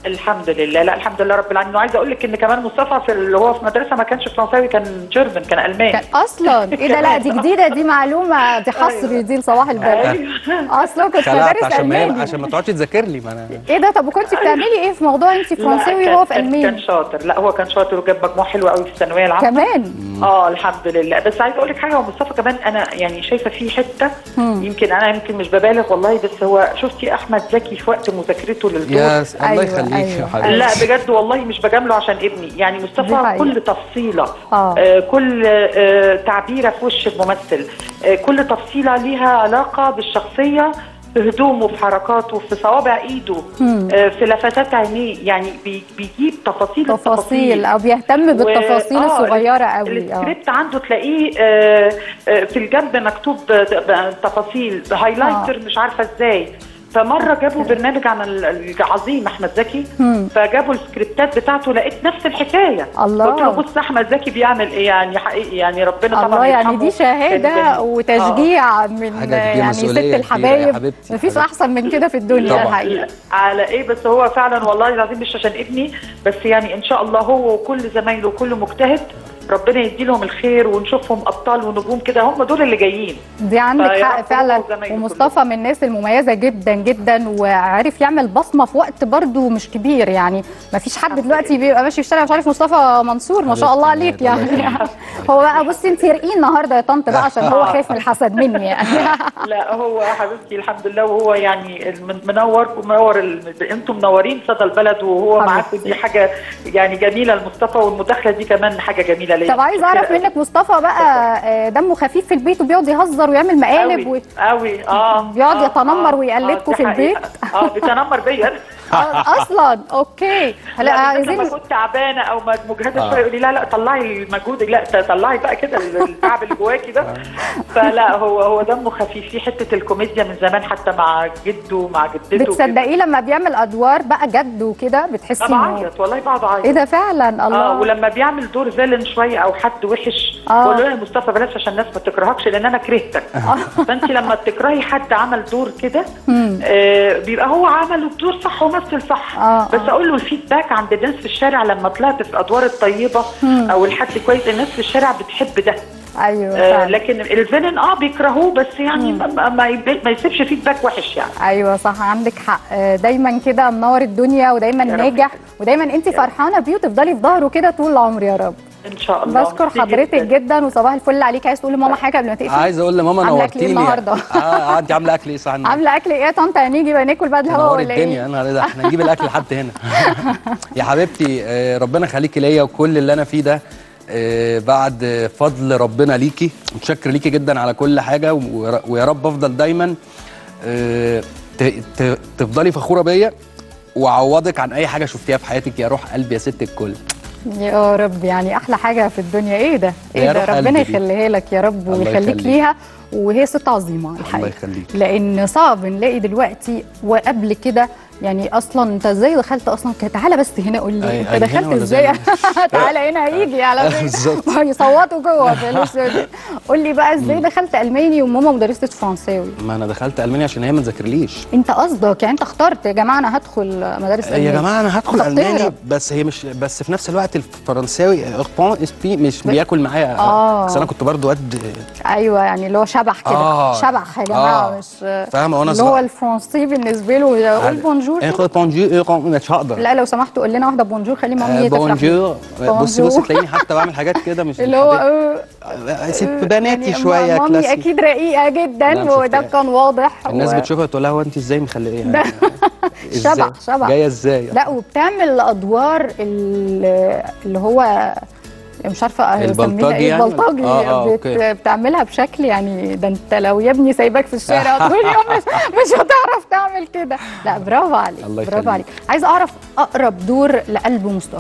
الحمد لله لا الحمد لله رب العالمين وعايزه اقول لك ان كمان مصطفى في اللي هو في مدرسه ما كانش فرنساوي كان جيرمن كان الماني كان اصلا ايه ده لا دي جديده دي معلومه دي حصري دي لصباح البلد أيوة. اصلا كنت خلعت بدرس عشان ما الماني عشان ما تقعدش تذاكر لي ما انا ايه ده طب وكنت بتعملي ايه في موضوع انت فرنساوي لا، وهو كان- في كان- كان الماني شاطر لا هو كان شاطر وجاب مجموع حلو قوي في الثانويه العامه كمان اه الحمد لله بس عايزه اقول لك حاجه هو مصطفى كمان انا يعني شايفه فيه حته يمكن انا يمكن مش ببالغ والله بس هو شفتي احمد زكي في وقت مذاكرته للدور يا س- الله أيوة، يخليك يا أيوة. حبيبي لا بجد والله مش بجامله عشان ابني يعني دي مصطفى حقيقة. كل تفصيله آه. آه كل آه تعبيره في وش الممثل آه كل تفصيله ليها علاقه بالشخصيه في هدومه في حركاته في صوابع ايده آه في لفتات عينيه يعني بي- بيجيب تفاصيل تفاصيل او بيهتم بالتفاصيل و- آه، الصغيره قوي اه السكريبت عنده تلاقيه آه، آه، في الجنب مكتوب آه، تفاصيل هايلايتر مش عارفه ازاي فمره جابوا برنامج عن ال- العظيم احمد زكي فجابوا السكريبتات بتاعته لقيت نفس الحكايه الله. قلت له بص احمد زكي بيعمل ايه يعني حقيقي يعني ربنا طبعا الله يعني يرحمه. دي شهاده كان جميل. وتشجيع من حاجة كبيرة، يعني ست مسؤولية كبيرة يا الحبايب حبيبتي، مفيش حبيبتي. احسن من كده في الدنيا طبعاً. الحقيقه على ايه بس هو فعلا والله العظيم مش عشان ابني بس يعني ان شاء الله هو وكل زمايله وكل مجتهد ربنا يدي لهم الخير ونشوفهم ابطال ونجوم كده هم دول اللي جايين دي عندك فيا حق رب فعلا هو وزمايله ومصطفى من الناس المميزه جدا جدا وعارف يعمل بصمه في وقت برضو مش كبير يعني ما فيش حد دلوقتي بيبقى ماشي في الشارع مش عارف مصطفى منصور ما شاء الله عليك الله يعني هو بقى بصي انت رقيه النهارده يا طنط بقى عشان هو خايف من الحسد مني يعني لا هو يا حبيبتي الحمد لله وهو يعني من- منور ومنور ال- انتم منورين صدى البلد وهو حبيبتي. معاكم دي حاجه يعني جميله لمصطفى والمداخله دي كمان حاجه جميله ليا طب عايز اعرف منك مصطفى بقى آه، دمه خفيف في البيت وبيقعد يهزر ويعمل مقالب و... قوي قوي اه بيقعد آه، يتنمر آه، ويقلدكوا آه، في دي البيت؟ حقيقة. اه بيتنمر بيا آه، اصلا اوكي هلا لا بالذات عايزين لما كنت تعبانه او مجهده آه. شويه يقول لي لا لا طلعي مجهودك لا طلعي بقى كده التعب اللي جواكي ده فلا هو هو دمه خفيف في حته الكوميديا من زمان حتى مع جده مع جدته وكده. بتصدقيه لما بيعمل ادوار بقى جد وكده بتحسي أنا انه بعيط والله بقعد اعيط ايه ده فعلا الله اه ولما بيعمل دور فيلن شويه او حد وحش آه. بقول له يا مصطفى بلاش عشان الناس ما تكرهكش لان انا كرهتك فانت لما تكرهي حد عمل دور كده آه بيبقى هو عمل الدور صح ومثل صح آه، بس اقول له الفيدباك عند الناس في الشارع لما طلعت في الادوار الطيبه او الحد كويس الناس في الشارع بتحب ده ايوه آه فعلا. لكن الفيلن اه بيكرهوه بس يعني ما, ما- ما, يب- ما يسيبش فيدباك وحش يعني ايوه صح عندك حق آه، دايما كده منور الدنيا ودايما يا رب ناجح يخليك. ودايما انت فرحانه بيه وتفضلي في ظهره كده طول العمر يا رب ان شاء الله بشكر ميرسي حضرتك جداً. جدا وصباح الفل عليك عايز تقولي لماما حاجه قبل ما تقفل عايز اقول لماما عاملة أكل إيه نورتيني النهاردة؟ اه انت عامله اكل ايه صح عامله اكل ايه يا طنط هنيجي بقى ناكل بعد الهوا تنور ولا الدنيا ايه انا ده احنا نجيب الاكل لحد هنا يا حبيبتي آه، ربنا يخليكي ليا وكل اللي انا فيه ده آه، بعد فضل ربنا ليكي متشكر ليكي جدا على كل حاجه ويا- ويا رب افضل دايما آه، ت- ت- تفضلي فخوره بيا واعوضك عن اي حاجه شفتيها في حياتك يا روح قلبي يا ست الكل يا رب يعني احلى حاجه في الدنيا ايه ده ايه يا ده روح ربنا قلبي دي. يخليها لك يا رب الله ويخليك يخليك. ليها وهي ست عظيمه الحقيقه يخليك. لان صعب نلاقي دلوقتي وقبل كده يعني اصلا انت ازاي دخلت اصلا ك- تعالى بس هنا قول لي أي- انت أي هنا دخلت ولا ازاي زي تعالى هنا هيجي على فكره بالظبط. هيصوتوا جوه في الاستوديو قول لي بقى ازاي دخلت الماني وماما مدرسه فرنساوي ما انا دخلت المانيا عشان هي ما تذاكرليش انت قصدك يعني انت اخترت يا جماعه انا هدخل مدارس يا ألماني. جماعه انا هدخل أنت الماني بتهرب. بس هي مش بس في نفس الوقت الفرنساوي اغبون اسبي مش بياكل معايا آه. بس انا كنت برضو قد ايوه يعني اللي هو شبح كده آه. شبح يا جماعه آه. مش فاهمة وأنا اللي هو صغير. الفرنسي بالنسبه له قول بونجور كده. ايه بونجور مش هقدر لا لو سمحتوا قول لنا واحده بونجور خلي مامي آه، تفرح بونجور بصي بونجور. بصي تلاقيني حتى بعمل حاجات كده مش اللي هو الحاجات- آه، ست آه، بناتي يعني شويه مامي كلاسيك اكيد رقيقه جدا لا، مش وده شفتها. كان واضح الناس و- بتشوفها تقول لها هو انت ازاي مخليه ده إزاي؟ شبح شبح جايه ازاي لا وبتعمل ادوار ال- اللي هو مش عارفه اسميها البلطجي ايه يعني؟ البلطجي آه، آه، بت... أوكي. بتعملها بشكل يعني ده انت لو يا ابني سايباك في الشارع طول اليوم مش, مش هتعرف تعمل كده لا برافو عليك الله برافو يخليك. عليك عايزه اعرف اقرب دور لقلب مصطفى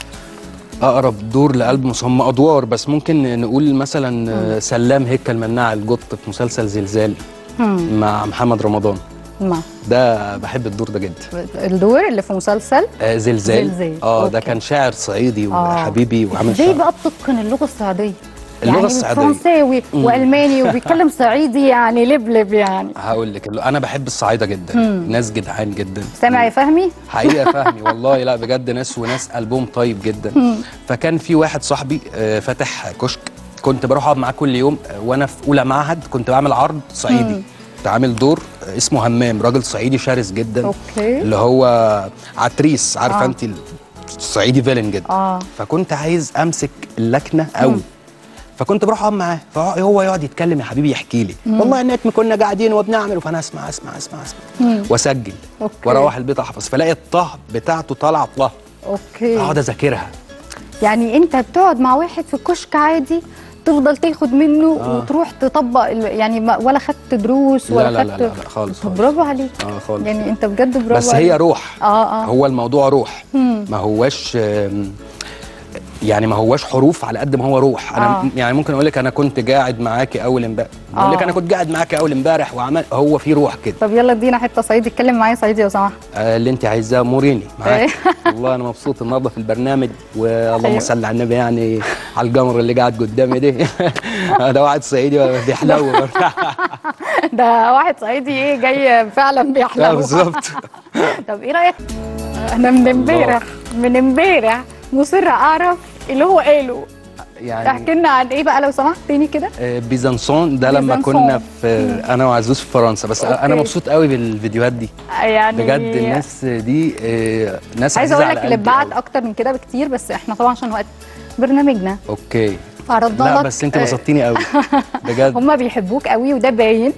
اقرب دور لقلب مص- هم ادوار بس ممكن نقول مثلا آه، سلام هيكل مناع الجط في مسلسل زلزال مع محمد رمضان ما ده بحب الدور ده جدا الدور اللي في مسلسل آه زلزال زلزال، اه ده أوكي. كان شاعر صعيدي آه. وحبيبي وعامل ازاي شعر بقى بتتقن اللغه الصعيديه اللغة يعني الصعيدية. فرنساوي والماني وبيتكلم صعيدي يعني لبلب يعني هقول لك انا بحب الصعايده جدا ناس جدعان جدا سامع يا فهمي حقيقه فهمي والله لا بجد ناس وناس قلبهم طيب جدا فكان في واحد صاحبي آه، فاتح كشك كنت بروح اقعد معاه كل يوم آه، وانا في اولى معهد كنت بعمل عرض صعيدي كنت عامل دور آه، اسمه همام راجل صعيدي شرس جدا اوكي اللي هو عتريس عارفه آه. انت الصعيدي فيلن جدا اه فكنت عايز امسك اللكنه قوي فكنت بروح اقعد معاه فهو يقعد يتكلم يا حبيبي يحكي لي والله ان احنا كنا قاعدين وبنعمل فانا اسمع اسمع اسمع اسمع واسجل أوكي. واروح البيت احفظ فلاقي الطه بتاعته طالعه طه اوكي اقعد اذاكرها يعني انت بتقعد مع واحد في كشك عادي تفضل تاخد منه آه. وتروح تطبق ال- يعني ما ولا خدت دروس لا ولا لا لا خدت لا, لا خالص طب خالص برافو عليك اه خالص يعني انت بجد برافو بس عليك. هي روح اه اه هو الموضوع روح مم. ما هواش آم، يعني ما هواش حروف على قد ما هو روح انا آه. م- يعني ممكن اقول لك انا كنت قاعد معاكي اول امبارح بقول لك آه. انا كنت قاعد معاكي اول امبارح وعمل هو في روح كده طب يلا ادينا حته صعيدي اتكلم معايا صعيدي لو سمحت آه، اللي انت عايزاه موريني إيه. معاك والله انا مبسوط النهارده في البرنامج واللهم أيوة. صل على النبي يعني على القمر اللي قاعد قدامي دي ده واحد صعيدي بيحلو ده واحد صعيدي ايه جاي فعلا لا بيحلم بالظبط طب ايه رايك انا من امبارح من امبارح مصره اعرف اللي هو قاله يعني احكي لنا عن ايه بقى لو سمحت تاني كده آه، بيزنسون ده لما بيزنسون. كنا في انا وعزوز في فرنسا بس أوكي. انا مبسوط قوي بالفيديوهات دي يعني بجد الناس دي آه، ناس عايزه عزيزة اقول لك على اللي قلبي بعت أوي. اكتر من كده بكتير بس احنا طبعا عشان وقت برنامجنا اوكي عرضنا لا لك بس انت بسطتيني قوي بجد هم بيحبوك قوي وده باين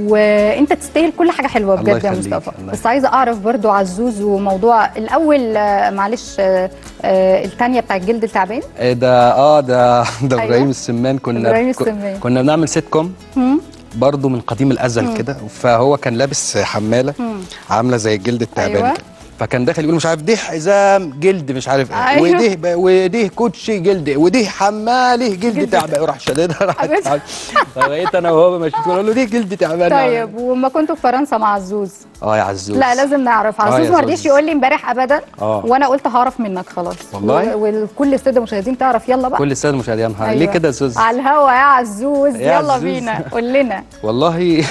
وانت تستاهل كل حاجه حلوه الله بجد يا يخليك، مصطفى الله بس عايزه اعرف برضو عزوز وموضوع الاول آه، معلش آه، آه، الثانيه بتاع الجلد التعبان آه، ده اه ده ده أيوة. ابراهيم السمان كنا إبراهيم ك- السمان. كنا بنعمل سيت كوم هم؟ برضه من قديم الازل كده فهو كان لابس حماله عامله زي الجلد التعبان أيوة. كده فكان داخل يقول مش عارف ده حزام جلد مش عارف ايه أيوة. وده ب- وده كوتشي جلد وده حماله جلد تعبان وراح شددها راح حبيبتي. تعبان. فبقيت انا وهو ماشيين بقول له دي جلد تعبان طيب وما كنتوا في فرنسا مع عزوز اه يا عزوز لا لازم نعرف آه عزوز يا ما رضيش زوز. يقول لي امبارح ابدا آه. وانا قلت هعرف منك خلاص والله؟ و- وكل الساده المشاهدين تعرف يلا بقى كل الساده المشاهدين يا نهار أيوة. ليه كده يا زوز على الهوا يا عزوز يا يلا عزوز. بينا قول لنا والله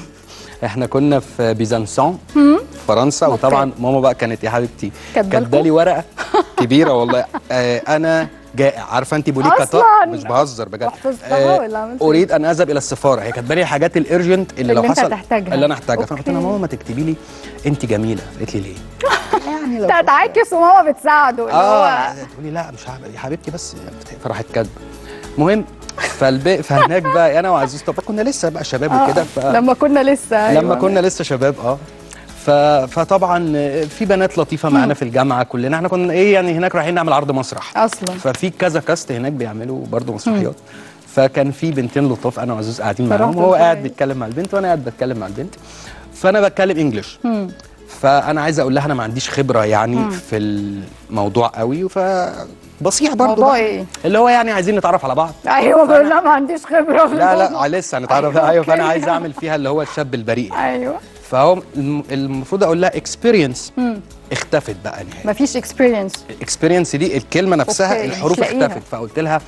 احنا كنا في بيزنسون فرنسا وطبعا ماما بقى كانت يا حبيبتي كاتبة كاتبه لي ورقه كبيره والله آه انا جائع عارفه انت بوليكا أصلاً. طا مش بهزر بجد وحفظتها ولا عملت إيه؟ اريد ان اذهب الى السفاره هي كاتبه لي الحاجات الارجنت اللي, اللي لو أنت حصل هتحتاجها. اللي انا احتاجها فانا قلت لها أوكي. ماما ما تكتبي لي انت جميله قالت لي ليه يعني لو انت هتعاكس وماما بتساعده اللي اه هو تقولي لا مش هعمل يا حبيبتي بس فراحت كاتبه المهم فالبي فهناك بقى انا وعزيز طبعا كنا لسه بقى شباب آه، وكده ف... لما كنا لسه لما أيوة. كنا لسه شباب اه ف... فطبعا في بنات لطيفه معانا في الجامعه كلنا احنا كنا ايه يعني هناك رايحين نعمل عرض مسرح اصلا ففي كذا كاست هناك بيعملوا برضه مسرحيات فكان في بنتين لطاف انا وعزوز قاعدين معاهم فرحتوا وهو قاعد إزاي؟ بيتكلم مع البنت وانا قاعد بتكلم مع البنت فانا بتكلم انجلش مم. فانا عايز اقول لها انا ما عنديش خبره يعني في الموضوع قوي ف بصيح برضه موضوع بقى. ايه؟ اللي هو يعني عايزين نتعرف على بعض ايوه بقول لها ما عنديش خبره في لا الموضوع. لا لسه هنتعرف أيوة، ايوه فانا أوكي. عايز اعمل فيها اللي هو الشاب البريء ايوه فهو الم- المفروض اقول لها اكسبيرينس اختفت بقى نهائي مفيش اكسبيرينس الاكسبيرينس دي الكلمه نفسها أوكي، الحروف مش لاقيها. اختفت فقلت لها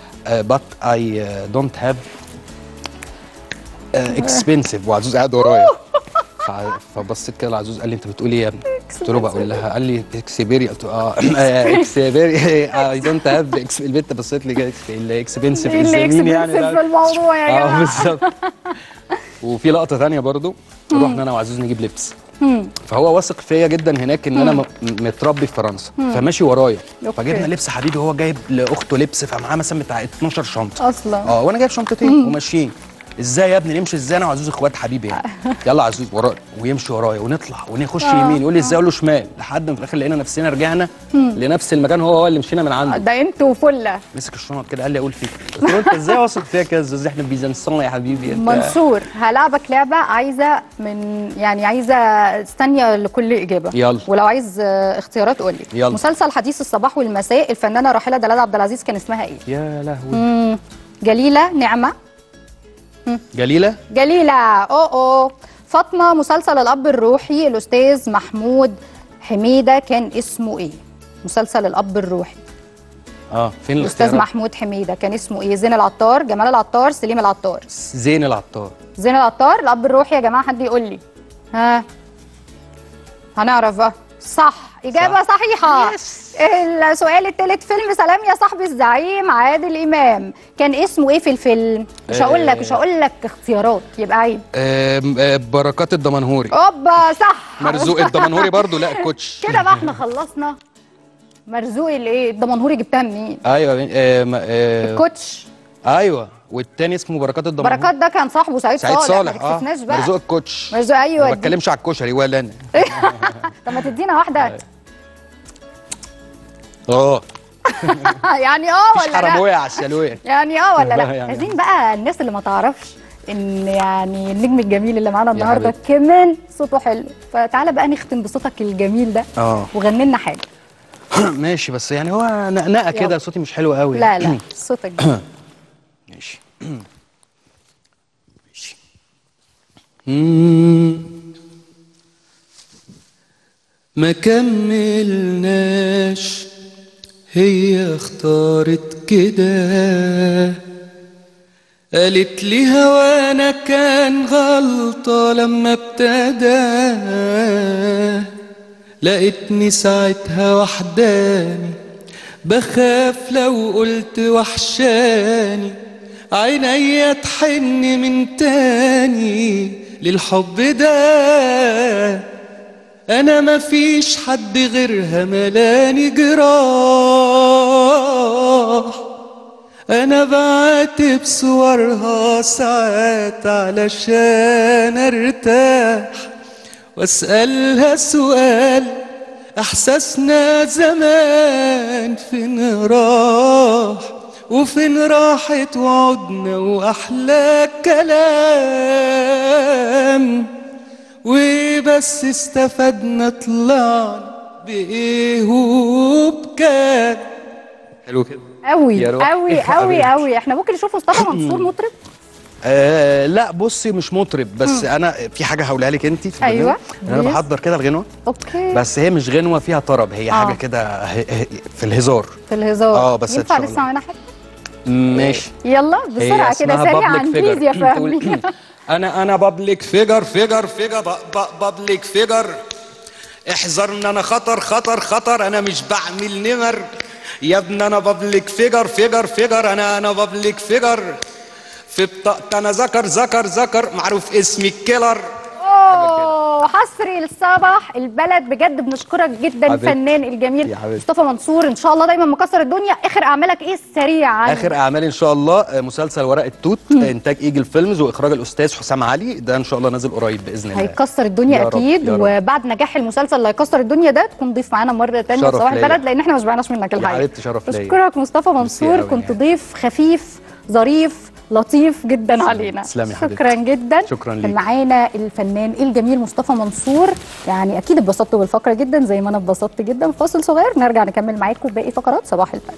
but I uh, don't have uh, expensive وعزوز قاعد ورايا فع- فبصيت كده لعزوز قال لي انت بتقولي ايه يا ابني؟ قلت له بقول لها قال لي اكسبيري قلت له اه اكسبيري اي دونت هاف البنت بصيت لي كده الاكسبنسيف ايه اللي مين يعني اكسبيرينس ده؟ في الموضوع يا اه جماعه بالظبط وفي لقطه ثانيه برضو رحنا انا وعزوز نجيب لبس فهو واثق فيا جدا هناك ان انا م- متربي في فرنسا فماشي ورايا أوكي. فجبنا لبس حبيبي هو جايب لاخته لبس فمعاه مثلا بتاع 12 شنطه اصلا اه وانا جايب شنطتين وماشيين ازاي يا ابني نمشي ازاي انا وعزوز اخوات حبيبي يعني يلا عزوز ورايا ويمشي ورايا ونطلع ونخش يمين يقول لي ازاي اقول له شمال لحد ما في الاخر لقينا نفسنا رجعنا لنفس المكان هو هو اللي مشينا من عنده ده انتوا فله مسك الشنط كده قال لي اقول فيك قلت له انت ازاي واثق فيا كده يا زوز احنا في بيزنسون يا حبيبي انت منصور هلعبك لعبه عايزه من يعني عايزه ثانيه لكل اجابه يلا. ولو عايز آه، اختيارات قول لي يلا. مسلسل حديث الصباح والمساء الفنانه راحله دلال عبد العزيز كان اسمها ايه يا لهوي مم. جليله نعمه جليله جليله او او فاطمه مسلسل الاب الروحي الاستاذ محمود حميده كان اسمه ايه مسلسل الاب الروحي اه فين الاستاذ الاختيارات محمود حميده كان اسمه ايه زين العطار جمال العطار سليم العطار زين العطار زين العطار الاب الروحي يا جماعه حد يقول لي ها هنعرف بقى صح اجابه صح. صحيحه السؤال الثالث فيلم سلام يا صاحبي الزعيم عادل امام كان اسمه ايه في الفيلم مش هقول لك مش هقول لك اختيارات يبقى عيب آم، آه، بركات الدمنهوري اوبا صح مرزوق الدمنهوري برضو لا الكوتش كده بقى احنا خلصنا مرزوق الايه الدمنهوري جبتها منين ايوه يا بنت- آه، ما- آه، الكوتش ايوه والتاني اسمه بركات الدمنهوري بركات ده كان صاحبه سعيد, سعيد صالح ما تكسفناش بقى مرزوق الكوتش مرزوق ايوه ما دي. بتكلمش على الكشري ولا انا طب ما تدينا واحده اه يعني اه مفيش ولا لا حرامويه على الشلويه يعني اه ولا لا لا يعني. عايزين بقى الناس اللي ما تعرفش ان يعني النجم الجميل اللي معانا يا النهارده حبيبتي. كمان صوته حلو فتعالى بقى نختم بصوتك الجميل ده اه وغني لنا حاجه ماشي بس يعني هو نقنقه كده يلا. صوتي مش حلو قوي لا لا صوتك جميل. ماشي ماشي مم. ما كملناش هي اختارت كده قالت لي هوانا كان غلطة لما ابتدى لقيتني ساعتها وحداني بخاف لو قلت وحشاني عينيا تحن من تاني للحب ده انا مفيش حد غيرها ملاني جراح انا بعاتب صورها ساعات علشان ارتاح واسالها سؤال احساسنا زمان فين راح وفين راحت وعدنا واحلى كلام وبس استفدنا طلعنا بايه وبكام حلو كده قوي يا روح. قوي يا قوي حبيبتي. قوي احنا ممكن نشوف مصطفى منصور مطرب آه لا بصي مش مطرب بس انا في حاجه هقولها لك انت في أيوة، البرنامج. انا بليز. بحضر كده الغنوه اوكي بس هي مش غنوه فيها طرب هي آه. حاجه كده ه- ه- في الهزار في الهزار آه، بس إن ينفع شاء الله. نسمع منها حاجه ماشي يلا هي بسرعه كده اسمها سريعا public بليز يا figure. فهمي تقول انا انا بابليك فيجر فيجر فيجر بابليك فيجر احذر ان انا خطر خطر خطر انا مش بعمل نمر يا ابني انا بابليك فيجر فيجر فيجر انا انا بابليك فيجر في بطاقة انا ذكر ذكر ذكر معروف اسمي الكيلر اوه حصري للصباح البلد بجد بنشكرك جدا حبيبتي. الفنان الجميل يا حبيبتي. مصطفى منصور ان شاء الله دايما مكسر الدنيا اخر اعمالك ايه سريعا اخر اعمال ان شاء الله آه، مسلسل ورق التوت آه، انتاج ايجل فيلمز واخراج الاستاذ حسام علي ده ان شاء الله نازل قريب باذن الله هيكسر الدنيا يا رب، اكيد يا رب. وبعد نجاح المسلسل اللي هيكسر الدنيا ده تكون ضيف معانا مره تانية شرف في صباح ليا. البلد لان احنا ما شبعناش منك يا الحقيقه حبيبتي شرف ليا بشكرك مصطفى ميرسي منصور أوي كنت يعني. ضيف خفيف ظريف لطيف جدا علينا تسلمي يا حبيبتي. شكرا جدا شكراً كان ليك. معانا الفنان الجميل مصطفى منصور يعني اكيد اتبسطتوا بالفقره جدا زي ما انا اتبسطت جدا فاصل صغير نرجع نكمل معاكم باقي فقرات صباح البلد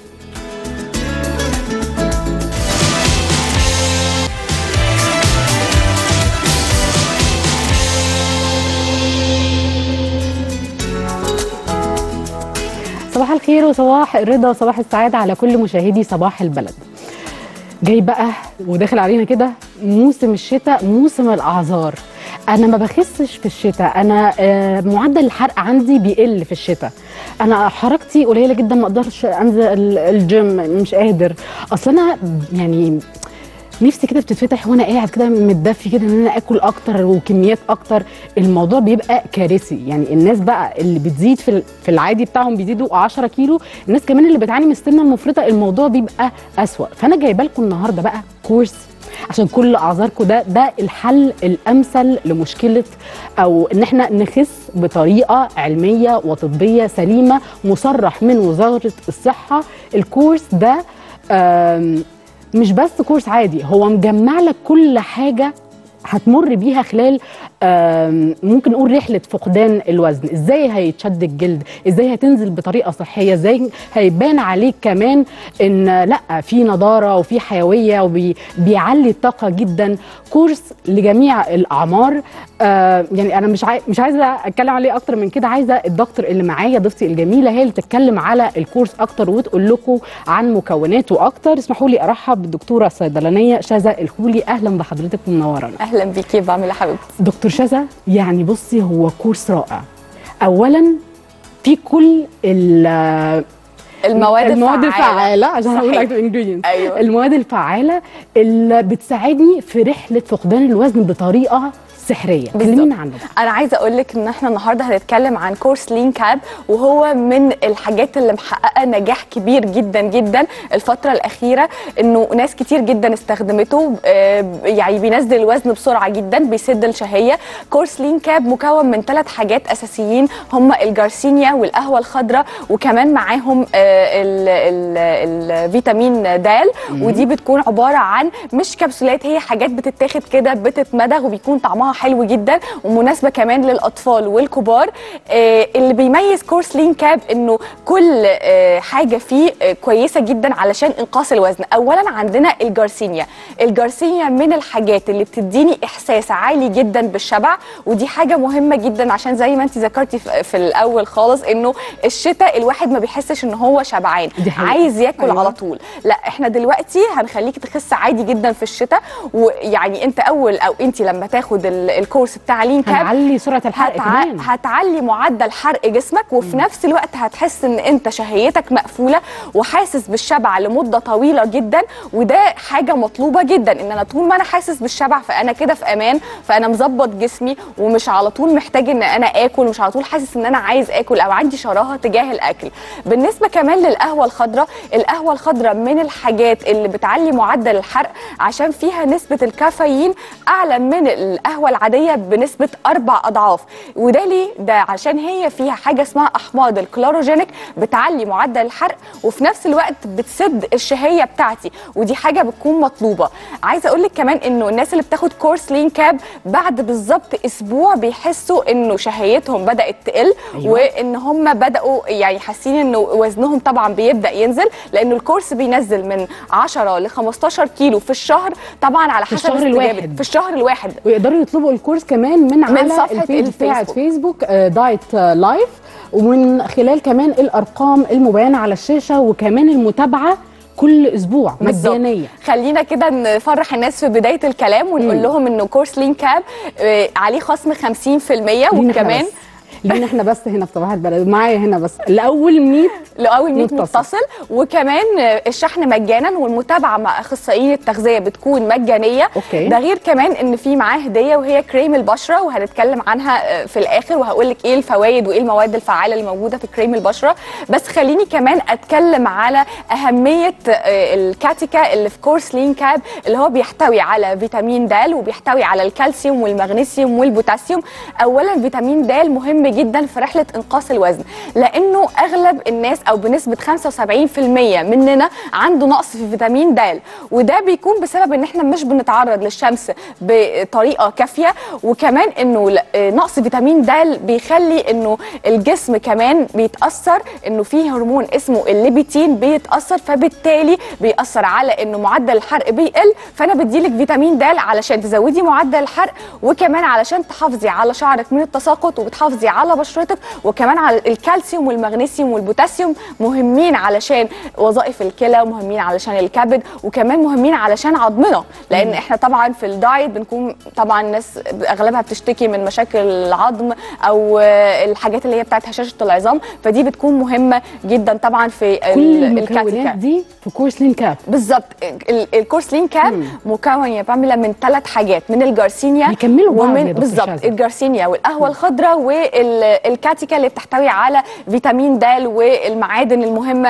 صباح الخير وصباح الرضا وصباح السعادة على كل مشاهدي صباح البلد جاي بقى وداخل علينا كده موسم الشتاء موسم الأعذار أنا ما بخسش في الشتاء أنا آه، معدل الحرق عندي بيقل في الشتاء أنا حركتي قليلة جدا ما أقدرش أنزل ال- الجيم مش قادر أصل أنا يعني نفسي كده بتتفتح وانا قاعد كده متدفي كده ان انا اكل اكتر وكميات اكتر الموضوع بيبقى كارثي يعني الناس بقى اللي بتزيد في ال- في العادي بتاعهم بيزيدوا 10 كيلو الناس كمان اللي بتعاني من السمنه المفرطه الموضوع بيبقى اسوأ فانا جايبه لكم النهارده بقى كورس عشان كل اعذاركم ده ده الحل الامثل لمشكله او ان احنا نخس بطريقه علميه وطبيه سليمه مصرح من وزاره الصحه الكورس ده آم، مش بس كورس عادي هو مجمع لك كل حاجه هتمر بيها خلال آم، ممكن نقول رحله فقدان الوزن ازاي هيتشد الجلد ازاي هتنزل بطريقه صحيه ازاي هيبان عليك كمان ان لا في نضاره وفي حيويه وبيعلي الطاقه جدا كورس لجميع الاعمار آه يعني انا مش عاي... مش عايزه اتكلم عليه اكتر من كده عايزه الدكتور اللي معايا ضيفتي الجميله هي اللي تتكلم على الكورس اكتر وتقول لكم عن مكوناته اكتر اسمحوا لي ارحب بالدكتوره الصيدلانيه شذا الخولي اهلا بحضرتك ومنورانا اهلا بيكي بعمل إيه يا حبيبتي دكتور شذا يعني بصي هو كورس رائع اولا في كل ال- المواد المواد الفعالة. الفعاله عشان هقول صحيح. اكتب انجريدينتس أيوة. المواد الفعاله اللي بتساعدني في رحله فقدان الوزن بطريقه سحريه كلمينا عنه بقى. انا عايزه اقول لك ان احنا النهارده هنتكلم عن كورس لين كاب وهو من الحاجات اللي محققه نجاح كبير جدا جدا الفتره الاخيره انه ناس كتير جدا استخدمته آه، يعني بينزل الوزن بسرعه جدا بيسد الشهيه كورس لين كاب مكون من ثلاث حاجات اساسيين هم الجارسينيا والقهوه الخضراء وكمان معاهم آه، ال- ال- الفيتامين د ودي بتكون عباره عن مش كبسولات هي حاجات بتتاخد كده بتتمضغ وبيكون طعمها حلو جدا ومناسبه كمان للاطفال والكبار آه، اللي بيميز كورس لين كاب انه كل آه، حاجه فيه آه، كويسه جدا علشان انقاص الوزن اولا عندنا الجارسينيا الجارسينيا من الحاجات اللي بتديني احساس عالي جدا بالشبع ودي حاجه مهمه جدا عشان زي ما انت ذكرتي في في الاول خالص انه الشتاء الواحد ما بيحسش ان هو شبعان دي حقيقة. عايز ياكل أيوة. أيوة. على طول لا احنا دلوقتي هنخليك تخس عادي جدا في الشتاء ويعني انت اول او انت لما تاخد ال- الكورس بتاع لين كاب هنعلي سرعه الحرق هتع... كمان هتعلي معدل حرق جسمك وفي نفس الوقت هتحس ان انت شهيتك مقفوله وحاسس بالشبع لمده طويله جدا وده حاجه مطلوبه جدا ان انا طول ما انا حاسس بالشبع فانا كده في امان فانا مظبط جسمي ومش على طول محتاج ان انا اكل مش على طول حاسس ان انا عايز اكل او عندي شراهه تجاه الاكل بالنسبه كمان للقهوه الخضراء القهوه الخضراء من الحاجات اللي بتعلي معدل الحرق عشان فيها نسبه الكافيين اعلى من القهوه العاديه بنسبه اربع اضعاف وده ليه ده عشان هي فيها حاجه اسمها احماض الكلوروجينيك بتعلي معدل الحرق وفي نفس الوقت بتسد الشهيه بتاعتي ودي حاجه بتكون مطلوبه عايزه اقول لك كمان انه الناس اللي بتاخد كورس لين كاب بعد بالظبط اسبوع بيحسوا انه شهيتهم بدات تقل أيوة. وان هم بداوا يعني حاسين انه وزنهم طبعا بيبدا ينزل لانه الكورس بينزل من 10 ل 15 كيلو في الشهر طبعا على في حسب الشهر استجابة- الواحد. في الشهر الواحد ويقدروا يطلبوا الكورس كمان من, من على صفحة البيج بتاعت الفيسبوك. فيسبوك آه، دايت آه، لايف ومن خلال كمان الارقام المبينه على الشاشه وكمان المتابعه كل اسبوع بالظبط. مجانيه خلينا كده نفرح الناس في بدايه الكلام ونقول مم. لهم انه كورس لين كاب آه، عليه خصم 50% لينا إحنا وكمان بس. لينا احنا بس هنا في صباح البلد معايا هنا بس لاول 100 لاول 100 متصل. متصل وكمان آه، الشحن مجانا والمتابعه مع اخصائيين التغذيه بتكون مجانيه أوكي. ده غير كمان ان في معاه هديه وهي كريم البشره وهنتكلم عنها آه، في الاخر وهقول لك ايه الفوائد وايه المواد الفعاله اللي موجوده في كريم البشره بس خليني كمان اتكلم على اهميه آه، الكاتيكا اللي في كورس لين كاب اللي هو بيحتوي على فيتامين د وبيحتوي على الكالسيوم والمغنيسيوم والبوتاسيوم اولا فيتامين د مهم جدا في رحله انقاص الوزن لانه اغلب الناس او بنسبه 75% مننا عنده نقص في فيتامين د وده بيكون بسبب ان احنا مش بنتعرض للشمس بطريقه كافيه وكمان انه ل- آه، نقص فيتامين د بيخلي انه الجسم كمان بيتاثر انه فيه هرمون اسمه الليبيتين بيتاثر فبالتالي بيأثر على انه معدل الحرق بيقل فانا بديلك فيتامين د علشان تزودي معدل الحرق وكمان علشان تحافظي على شعرك من التساقط وبتحافظي على بشرتك وكمان على الكالسيوم والمغنيسيوم والبوتاسيوم مهمين علشان وظائف الكلى ومهمين علشان الكبد وكمان مهمين علشان عظمنا لان احنا طبعا في الدايت بنكون طبعا الناس اغلبها بتشتكي من مشاكل العظم او آه، الحاجات اللي هي بتاعت هشاشه العظام فدي بتكون مهمه جدا طبعا في كل ال- المكونات الكاتيكا دي في كورس لين كاب بالظبط ال- الكورس لين كاب مكون يا باميلا من ثلاث حاجات من الجارسينيا بيكملوا بعض يا ومن دكتور بالظبط شاذة. الجارسينيا والقهوه الخضراء ال- الكاتيكا اللي بتحتوي على فيتامين د والمعادن المهمه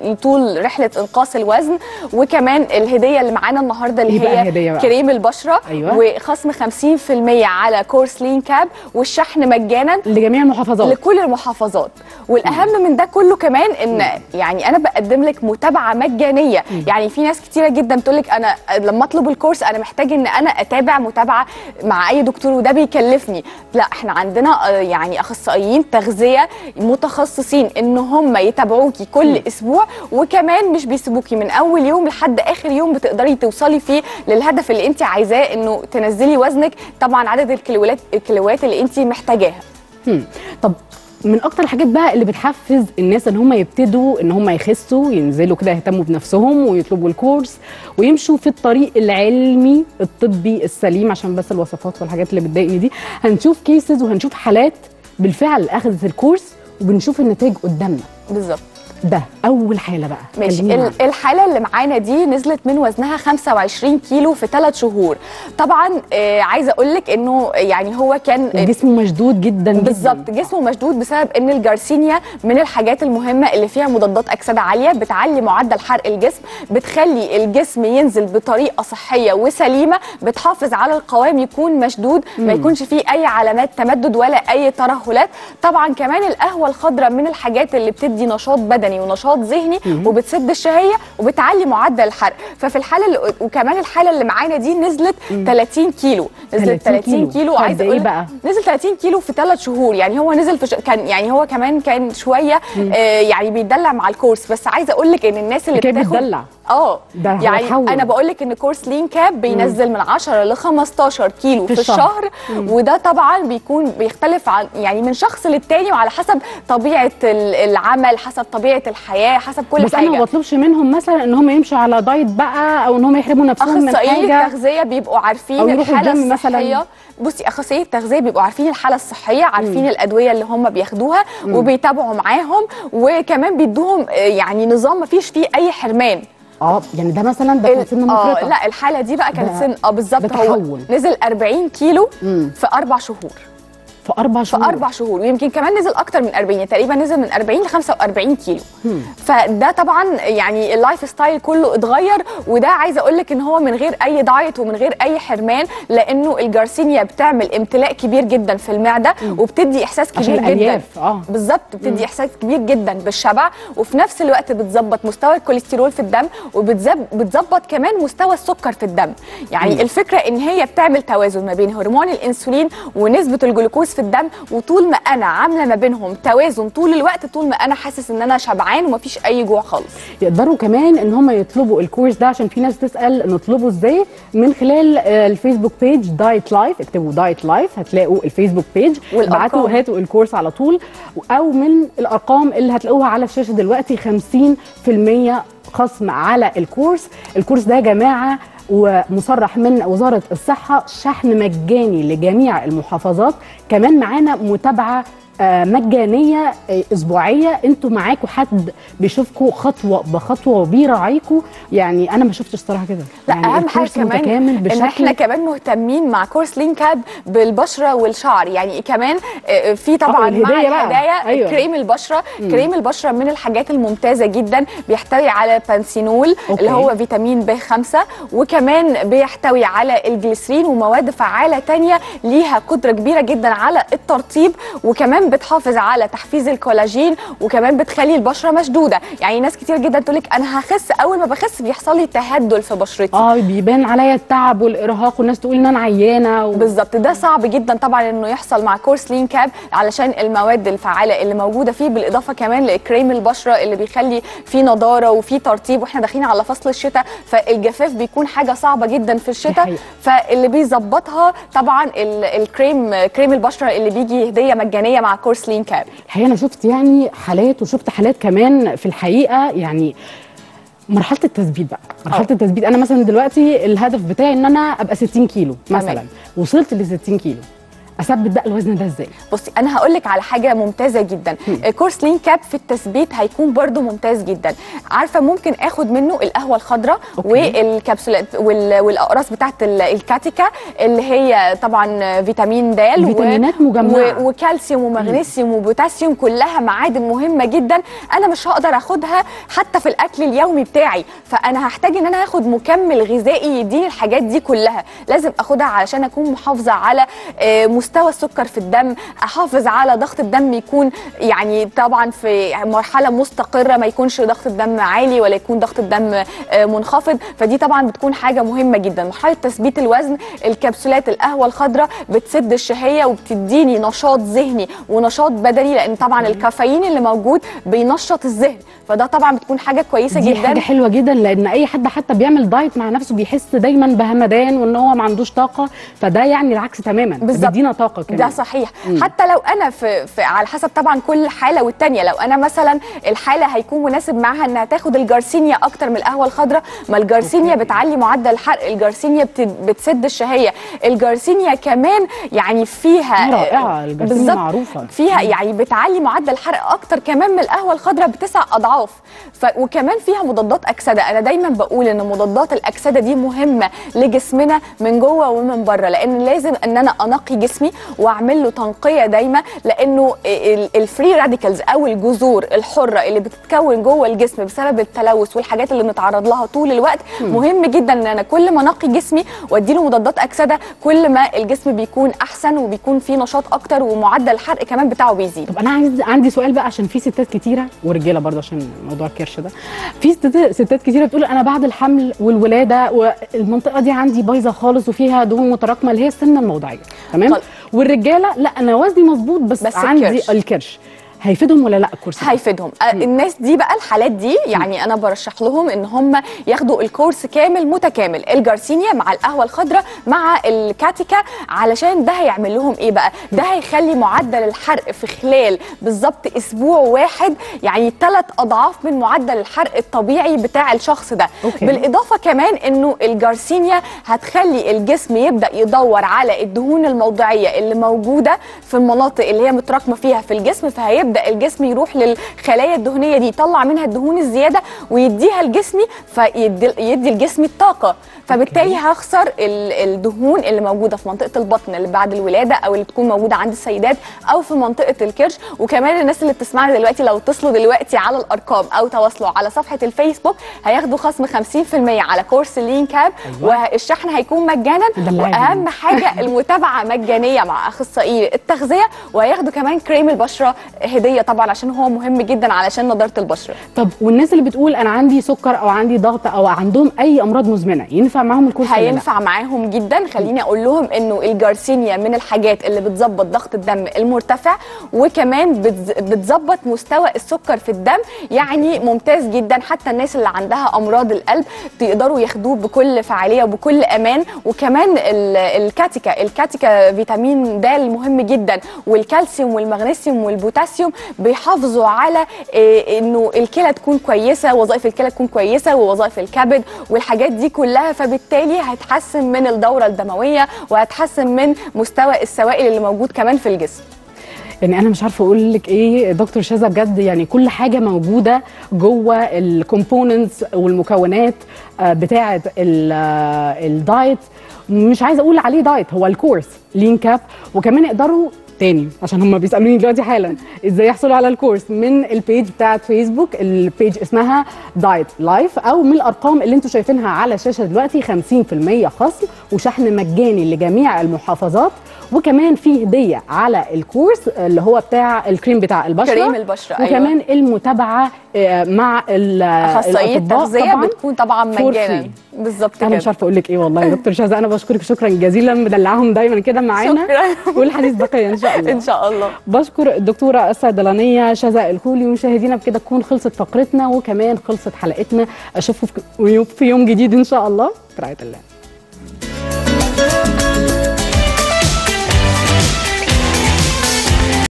طول رحله انقاص الوزن وكمان الهديه اللي معانا النهارده اللي إيه بقى هي الهدية بقى؟ كريم البشره أيوة. وخصم 50% على كورس لين كاب والشحن مجانا لجميع المحافظات لكل المحافظات والاهم من ده كله كمان ان يعني انا بقدم لك متابعه مجانيه يعني في ناس كتيره جدا بتقول لك انا لما اطلب الكورس انا محتاج ان انا اتابع متابعه مع اي دكتور وده بيكلفني لا احنا عندنا آه، يعني اخصائيين تغذيه متخصصين ان هم يتابعوكي كل اسبوع وكمان مش بيسيبوكي من اول يوم لحد اخر يوم بتقدري توصلي فيه للهدف اللي انت عايزاه انه تنزلي وزنك طبعا عدد الكيلوات الكيلوات اللي انت محتاجاها هم. طب من اكتر الحاجات بقى اللي بتحفز الناس ان هم يبتدوا ان هم يخسوا ينزلوا كده يهتموا بنفسهم ويطلبوا الكورس ويمشوا في الطريق العلمي الطبي السليم عشان بس الوصفات والحاجات اللي بتضايقني دي هنشوف كيسز وهنشوف حالات بالفعل اخذت الكورس وبنشوف النتائج قدامنا بالظبط ده اول حاله بقى ماشي كلمينا عنها. ال- الحاله اللي معانا دي نزلت من وزنها 25 كيلو في 3 شهور طبعا آه عايزه اقول لك انه يعني هو كان وجسمه مشدود جدا جدا بالظبط جسمه مشدود بسبب ان الجارسينيا من الحاجات المهمه اللي فيها مضادات اكسده عاليه بتعلي معدل حرق الجسم بتخلي الجسم ينزل بطريقه صحيه وسليمه بتحافظ على القوام يكون مشدود ما يكونش فيه اي علامات تمدد ولا اي ترهلات طبعا كمان القهوه الخضراء من الحاجات اللي بتدي نشاط بدني ونشاط ذهني وبتسد الشهيه وبتعلي معدل الحرق ففي الحاله اللي وكمان الحاله اللي معانا دي نزلت 30 كيلو نزلت 30 30 كيلو. كيلو طب عايزه ده إيه اقول لك بقى؟ نزل 30 كيلو في ثلاث شهور يعني هو نزل في ش... كان يعني هو كمان كان شويه آه يعني بيتدلع مع الكورس بس عايزه اقول لك ان الناس اللي كان بتاخد بيتدلع. اه ده هو يعني اتحول. انا بقول لك ان كورس لين كاب بينزل من 10 ل 15 كيلو في, في الشهر. الشهر وده طبعا بيكون بيختلف عن يعني من شخص للتاني وعلى حسب طبيعه ال- العمل حسب طبيعه الحياه حسب كل بس حاجه انا ما بطلبش منهم مثلا ان هم يمشوا على دايت بقى او ان هم يحرموا نفسهم من اخصائيين حاجه التغذيه بيبقوا عارفين أو يروحوا الحاله الجيم مثلاً. الصحيه بصي اخصائيين التغذيه بيبقوا عارفين الحاله الصحيه عارفين الادويه اللي هم بياخدوها وبيتابعوا معاهم وكمان بيدوهم آه، يعني نظام ما فيش فيه اي حرمان اه يعني ده مثلا ده كان سن اه مفرطه لا الحاله دي بقى كانت ده- سن اه بالظبط ده هو تحول. نزل 40 كيلو مم. في اربع شهور في اربع في شهور اربع شهور ويمكن كمان نزل اكتر من 40 يعني تقريبا نزل من 40 ل 45 كيلو فده طبعا يعني اللايف ستايل كله اتغير وده عايزه اقول لك ان هو من غير اي دايت ومن غير اي حرمان لانه الجارسينيا بتعمل امتلاء كبير جدا في المعده وبتدي احساس كبير عشان جدا الألياف، آه. بالظبط بتدي احساس كبير جدا بالشبع وفي نفس الوقت بتظبط مستوى الكوليسترول في الدم وبتظبط كمان مستوى السكر في الدم يعني الفكره ان هي بتعمل توازن ما بين هرمون الانسولين ونسبه الجلوكوز في الدم وطول ما انا عامله ما بينهم توازن طول الوقت طول ما انا حاسس ان انا شبعان ومفيش اي جوع خالص يقدروا كمان ان هم يطلبوا الكورس ده عشان في ناس تسال نطلبه ازاي من خلال آه، الفيسبوك بيج دايت لايف اكتبوا دايت لايف هتلاقوا الفيسبوك بيج والأرقام. ابعتوا هاتوا الكورس على طول او من الارقام اللي هتلاقوها على الشاشه دلوقتي 50% خصم على الكورس الكورس ده يا جماعه ومصرح من وزاره الصحه شحن مجاني لجميع المحافظات كمان معانا متابعه آه، مجانيه آه، اسبوعيه انتوا معاكوا حد بيشوفكوا خطوه بخطوه وبيراعيكوا يعني انا ما شفتش الصراحه كده لا يعني اهم حاجه الكورس كمان متكامل ان بشكل احنا كمان مهتمين مع كورس لين كاب بالبشره والشعر يعني كمان آه، في طبعا آه، مع الهدية بقى. الهدايا أيوة. كريم البشره كريم البشره من الحاجات الممتازه جدا بيحتوي على بانسينول أوكي. اللي هو فيتامين ب 5 وكمان بيحتوي على الجليسرين ومواد فعاله تانية ليها قدره كبيره جدا على الترطيب وكمان بتحافظ على تحفيز الكولاجين وكمان بتخلي البشره مشدوده يعني ناس كتير جدا تقول لك انا هخس اول ما بخس بيحصل لي تهدل في بشرتي اه بيبان عليا التعب والارهاق والناس تقول ان انا عيانه و... بالظبط ده صعب جدا طبعا انه يحصل مع كورس لين كاب علشان المواد الفعاله اللي موجوده فيه بالاضافه كمان لكريم البشره اللي بيخلي فيه نضاره وفيه ترطيب واحنا داخلين على فصل الشتاء فالجفاف بيكون حاجه صعبه جدا في الشتاء حقيقة. فاللي بيظبطها طبعا ال- الكريم كريم البشره اللي بيجي هديه مجانيه مع كورس لين كاب الحقيقه انا شفت يعني حالات وشفت حالات كمان في الحقيقه يعني مرحله التثبيت بقى مرحله التثبيت انا مثلا دلوقتي الهدف بتاعي ان انا ابقى 60 كيلو مثلا تمام. وصلت ل 60 كيلو اثبت بقى الوزن ده ازاي بصي انا هقول لك على حاجه ممتازه جدا كورس لين كاب في التثبيت هيكون برضو ممتاز جدا عارفه ممكن اخد منه القهوه الخضراء والكبسولات وال- والاقراص بتاعت ال- الكاتيكا اللي هي طبعا فيتامين د و- فيتامينات مجمعة. و- وكالسيوم ومغنيسيوم وبوتاسيوم كلها معادن مهمه جدا انا مش هقدر اخدها حتى في الاكل اليومي بتاعي فانا هحتاج ان انا اخد مكمل غذائي يديني الحاجات دي كلها لازم اخدها علشان اكون محافظه على آه، مستوى السكر في الدم احافظ على ضغط الدم يكون يعني طبعا في مرحله مستقره ما يكونش ضغط الدم عالي ولا يكون ضغط الدم آه، منخفض فدي طبعا بتكون حاجه مهمه جدا مرحله تثبيت الوزن الكبسولات القهوه الخضراء بتسد الشهيه وبتديني نشاط ذهني ونشاط بدني لان طبعا الكافيين اللي موجود بينشط الذهن فده طبعا بتكون حاجه كويسه دي جدا حاجه حلوه جدا لان اي حد حتى بيعمل دايت مع نفسه بيحس دايما بهمدان وان هو ما عندوش طاقه فده يعني العكس تماما بالظبط. بيدينا طاقه كمان ده صحيح مم. حتى لو انا في, في على حسب طبعا كل حاله والتانيه لو انا مثلا الحاله هيكون مناسب معاها انها تاخد الجارسينيا اكتر من القهوه الخضراء ما الجارسينيا بتعلي معدل الحرق الجارسينيا بت- بتسد الشهيه الجارسينيا كمان يعني فيها رائعة، الجارسينيا بالظبط. معروفة. فيها يعني بتعلي معدل الحرق اكتر كمان من القهوه الخضراء بتسع اضعاف ف... وكمان فيها مضادات اكسده انا دايما بقول ان مضادات الاكسده دي مهمه لجسمنا من جوه ومن بره لان لازم ان انا انقي جسمي واعمل له تنقيه دايما لانه الفري راديكالز او الجذور الحره اللي بتتكون جوه الجسم بسبب التلوث والحاجات اللي بنتعرض لها طول الوقت مهم جدا ان انا كل ما انقي جسمي واديله مضادات اكسده كل ما الجسم بيكون احسن وبيكون فيه نشاط اكتر ومعدل الحرق كمان بتاعه بيزيد طب انا عايز عندي سؤال بقى عشان في ستات كتيره ورجاله برضه عشان موضوع الكرش ده في ستات ستات كتيره بتقول انا بعد الحمل والولاده والمنطقه دي عندي بايظه خالص وفيها دهون متراكمه اللي هي السمنه الموضعيه تمام طيب. والرجاله لا انا وزني مظبوط بس, بس عندي الكرش. الكرش هيفيدهم ولا لا الكورس ده؟ هيفيدهم آه، الناس دي بقى الحالات دي يعني انا برشح لهم ان هم ياخدوا الكورس كامل متكامل الجارسينيا مع القهوه الخضراء مع الكاتيكا علشان ده هيعمل لهم ايه بقى ده هيخلي معدل الحرق في خلال بالظبط اسبوع واحد يعني ثلاث اضعاف من معدل الحرق الطبيعي بتاع الشخص ده أوكي. بالاضافه كمان انه الجارسينيا هتخلي الجسم يبدا يدور على الدهون الموضعيه اللي موجوده في المناطق اللي هي متراكمه فيها في الجسم فهيبدا الجسم يروح للخلايا الدهنيه دي يطلع منها الدهون الزياده ويديها لجسمي فيدي يدي الجسم الطاقه فبالتالي هخسر ال- الدهون اللي موجوده في منطقه البطن اللي بعد الولاده او اللي بتكون موجوده عند السيدات او في منطقه الكرش وكمان الناس اللي بتسمعنا دلوقتي لو اتصلوا دلوقتي على الارقام او تواصلوا على صفحه الفيسبوك هياخدوا خصم 50% على كورس اللين كاب والشحن هيكون مجانا دلعي واهم حاجه المتابعه مجانيه مع اخصائي التغذيه وهياخدوا كمان كريم البشره هديه طبعا عشان هو مهم جدا علشان نضاره البشره طب والناس اللي بتقول انا عندي سكر او عندي ضغط او عندهم اي امراض مزمنه ينفع معاهم الكورس ولا لا؟ هينفع معاهم جدا خليني اقول لهم انه الجارسينيا من الحاجات اللي بتظبط ضغط الدم المرتفع وكمان بتز- بتظبط مستوى السكر في الدم يعني ممتاز جدا حتى الناس اللي عندها امراض القلب تقدروا ياخدوه بكل فعاليه وبكل امان وكمان ال- الكاتيكا الكاتيكا فيتامين د مهم جدا والكالسيوم والمغنيسيوم والبوتاسيوم بيحافظوا على إيه، انه الكلى تكون كويسه وظائف الكلى تكون كويسه ووظائف الكبد والحاجات دي كلها فبالتالي هتحسن من الدوره الدمويه وهتحسن من مستوى السوائل اللي موجود كمان في الجسم يعني انا مش عارفه اقول لك ايه دكتور شاذة بجد يعني كل حاجه موجوده جوه الكومبوننتس والمكونات آه، بتاعه ال- آه، الدايت مش عايزه اقول عليه دايت هو الكورس لين كاب وكمان يقدروا تاني عشان هم بيسالوني دلوقتي حالا ازاي يحصلوا على الكورس من البيج بتاعه فيسبوك البيج اسمها دايت لايف او من الارقام اللي انتم شايفينها على الشاشه دلوقتي 50% خصم وشحن مجاني لجميع المحافظات وكمان في هديه على الكورس اللي هو بتاع الكريم بتاع البشره كريم البشرة، أيوة. وكمان المتابعه آه، مع ال- اخصائيه الأطباء التغذيه طبعاً بتكون طبعا for مجانا free. بالظبط انا كده مش عارفه اقول لك ايه والله يا دكتور شاذة انا بشكرك شكرا جزيلا مدلعهم دايما كده معانا شكراً. والحديث بقيه ان شاء الله ان شاء الله بشكر الدكتوره الصيدلانيه شذا الخولي ومشاهدينا بكده تكون خلصت فقرتنا وكمان خلصت حلقتنا اشوفكم في يوم جديد ان شاء الله في رعايه الله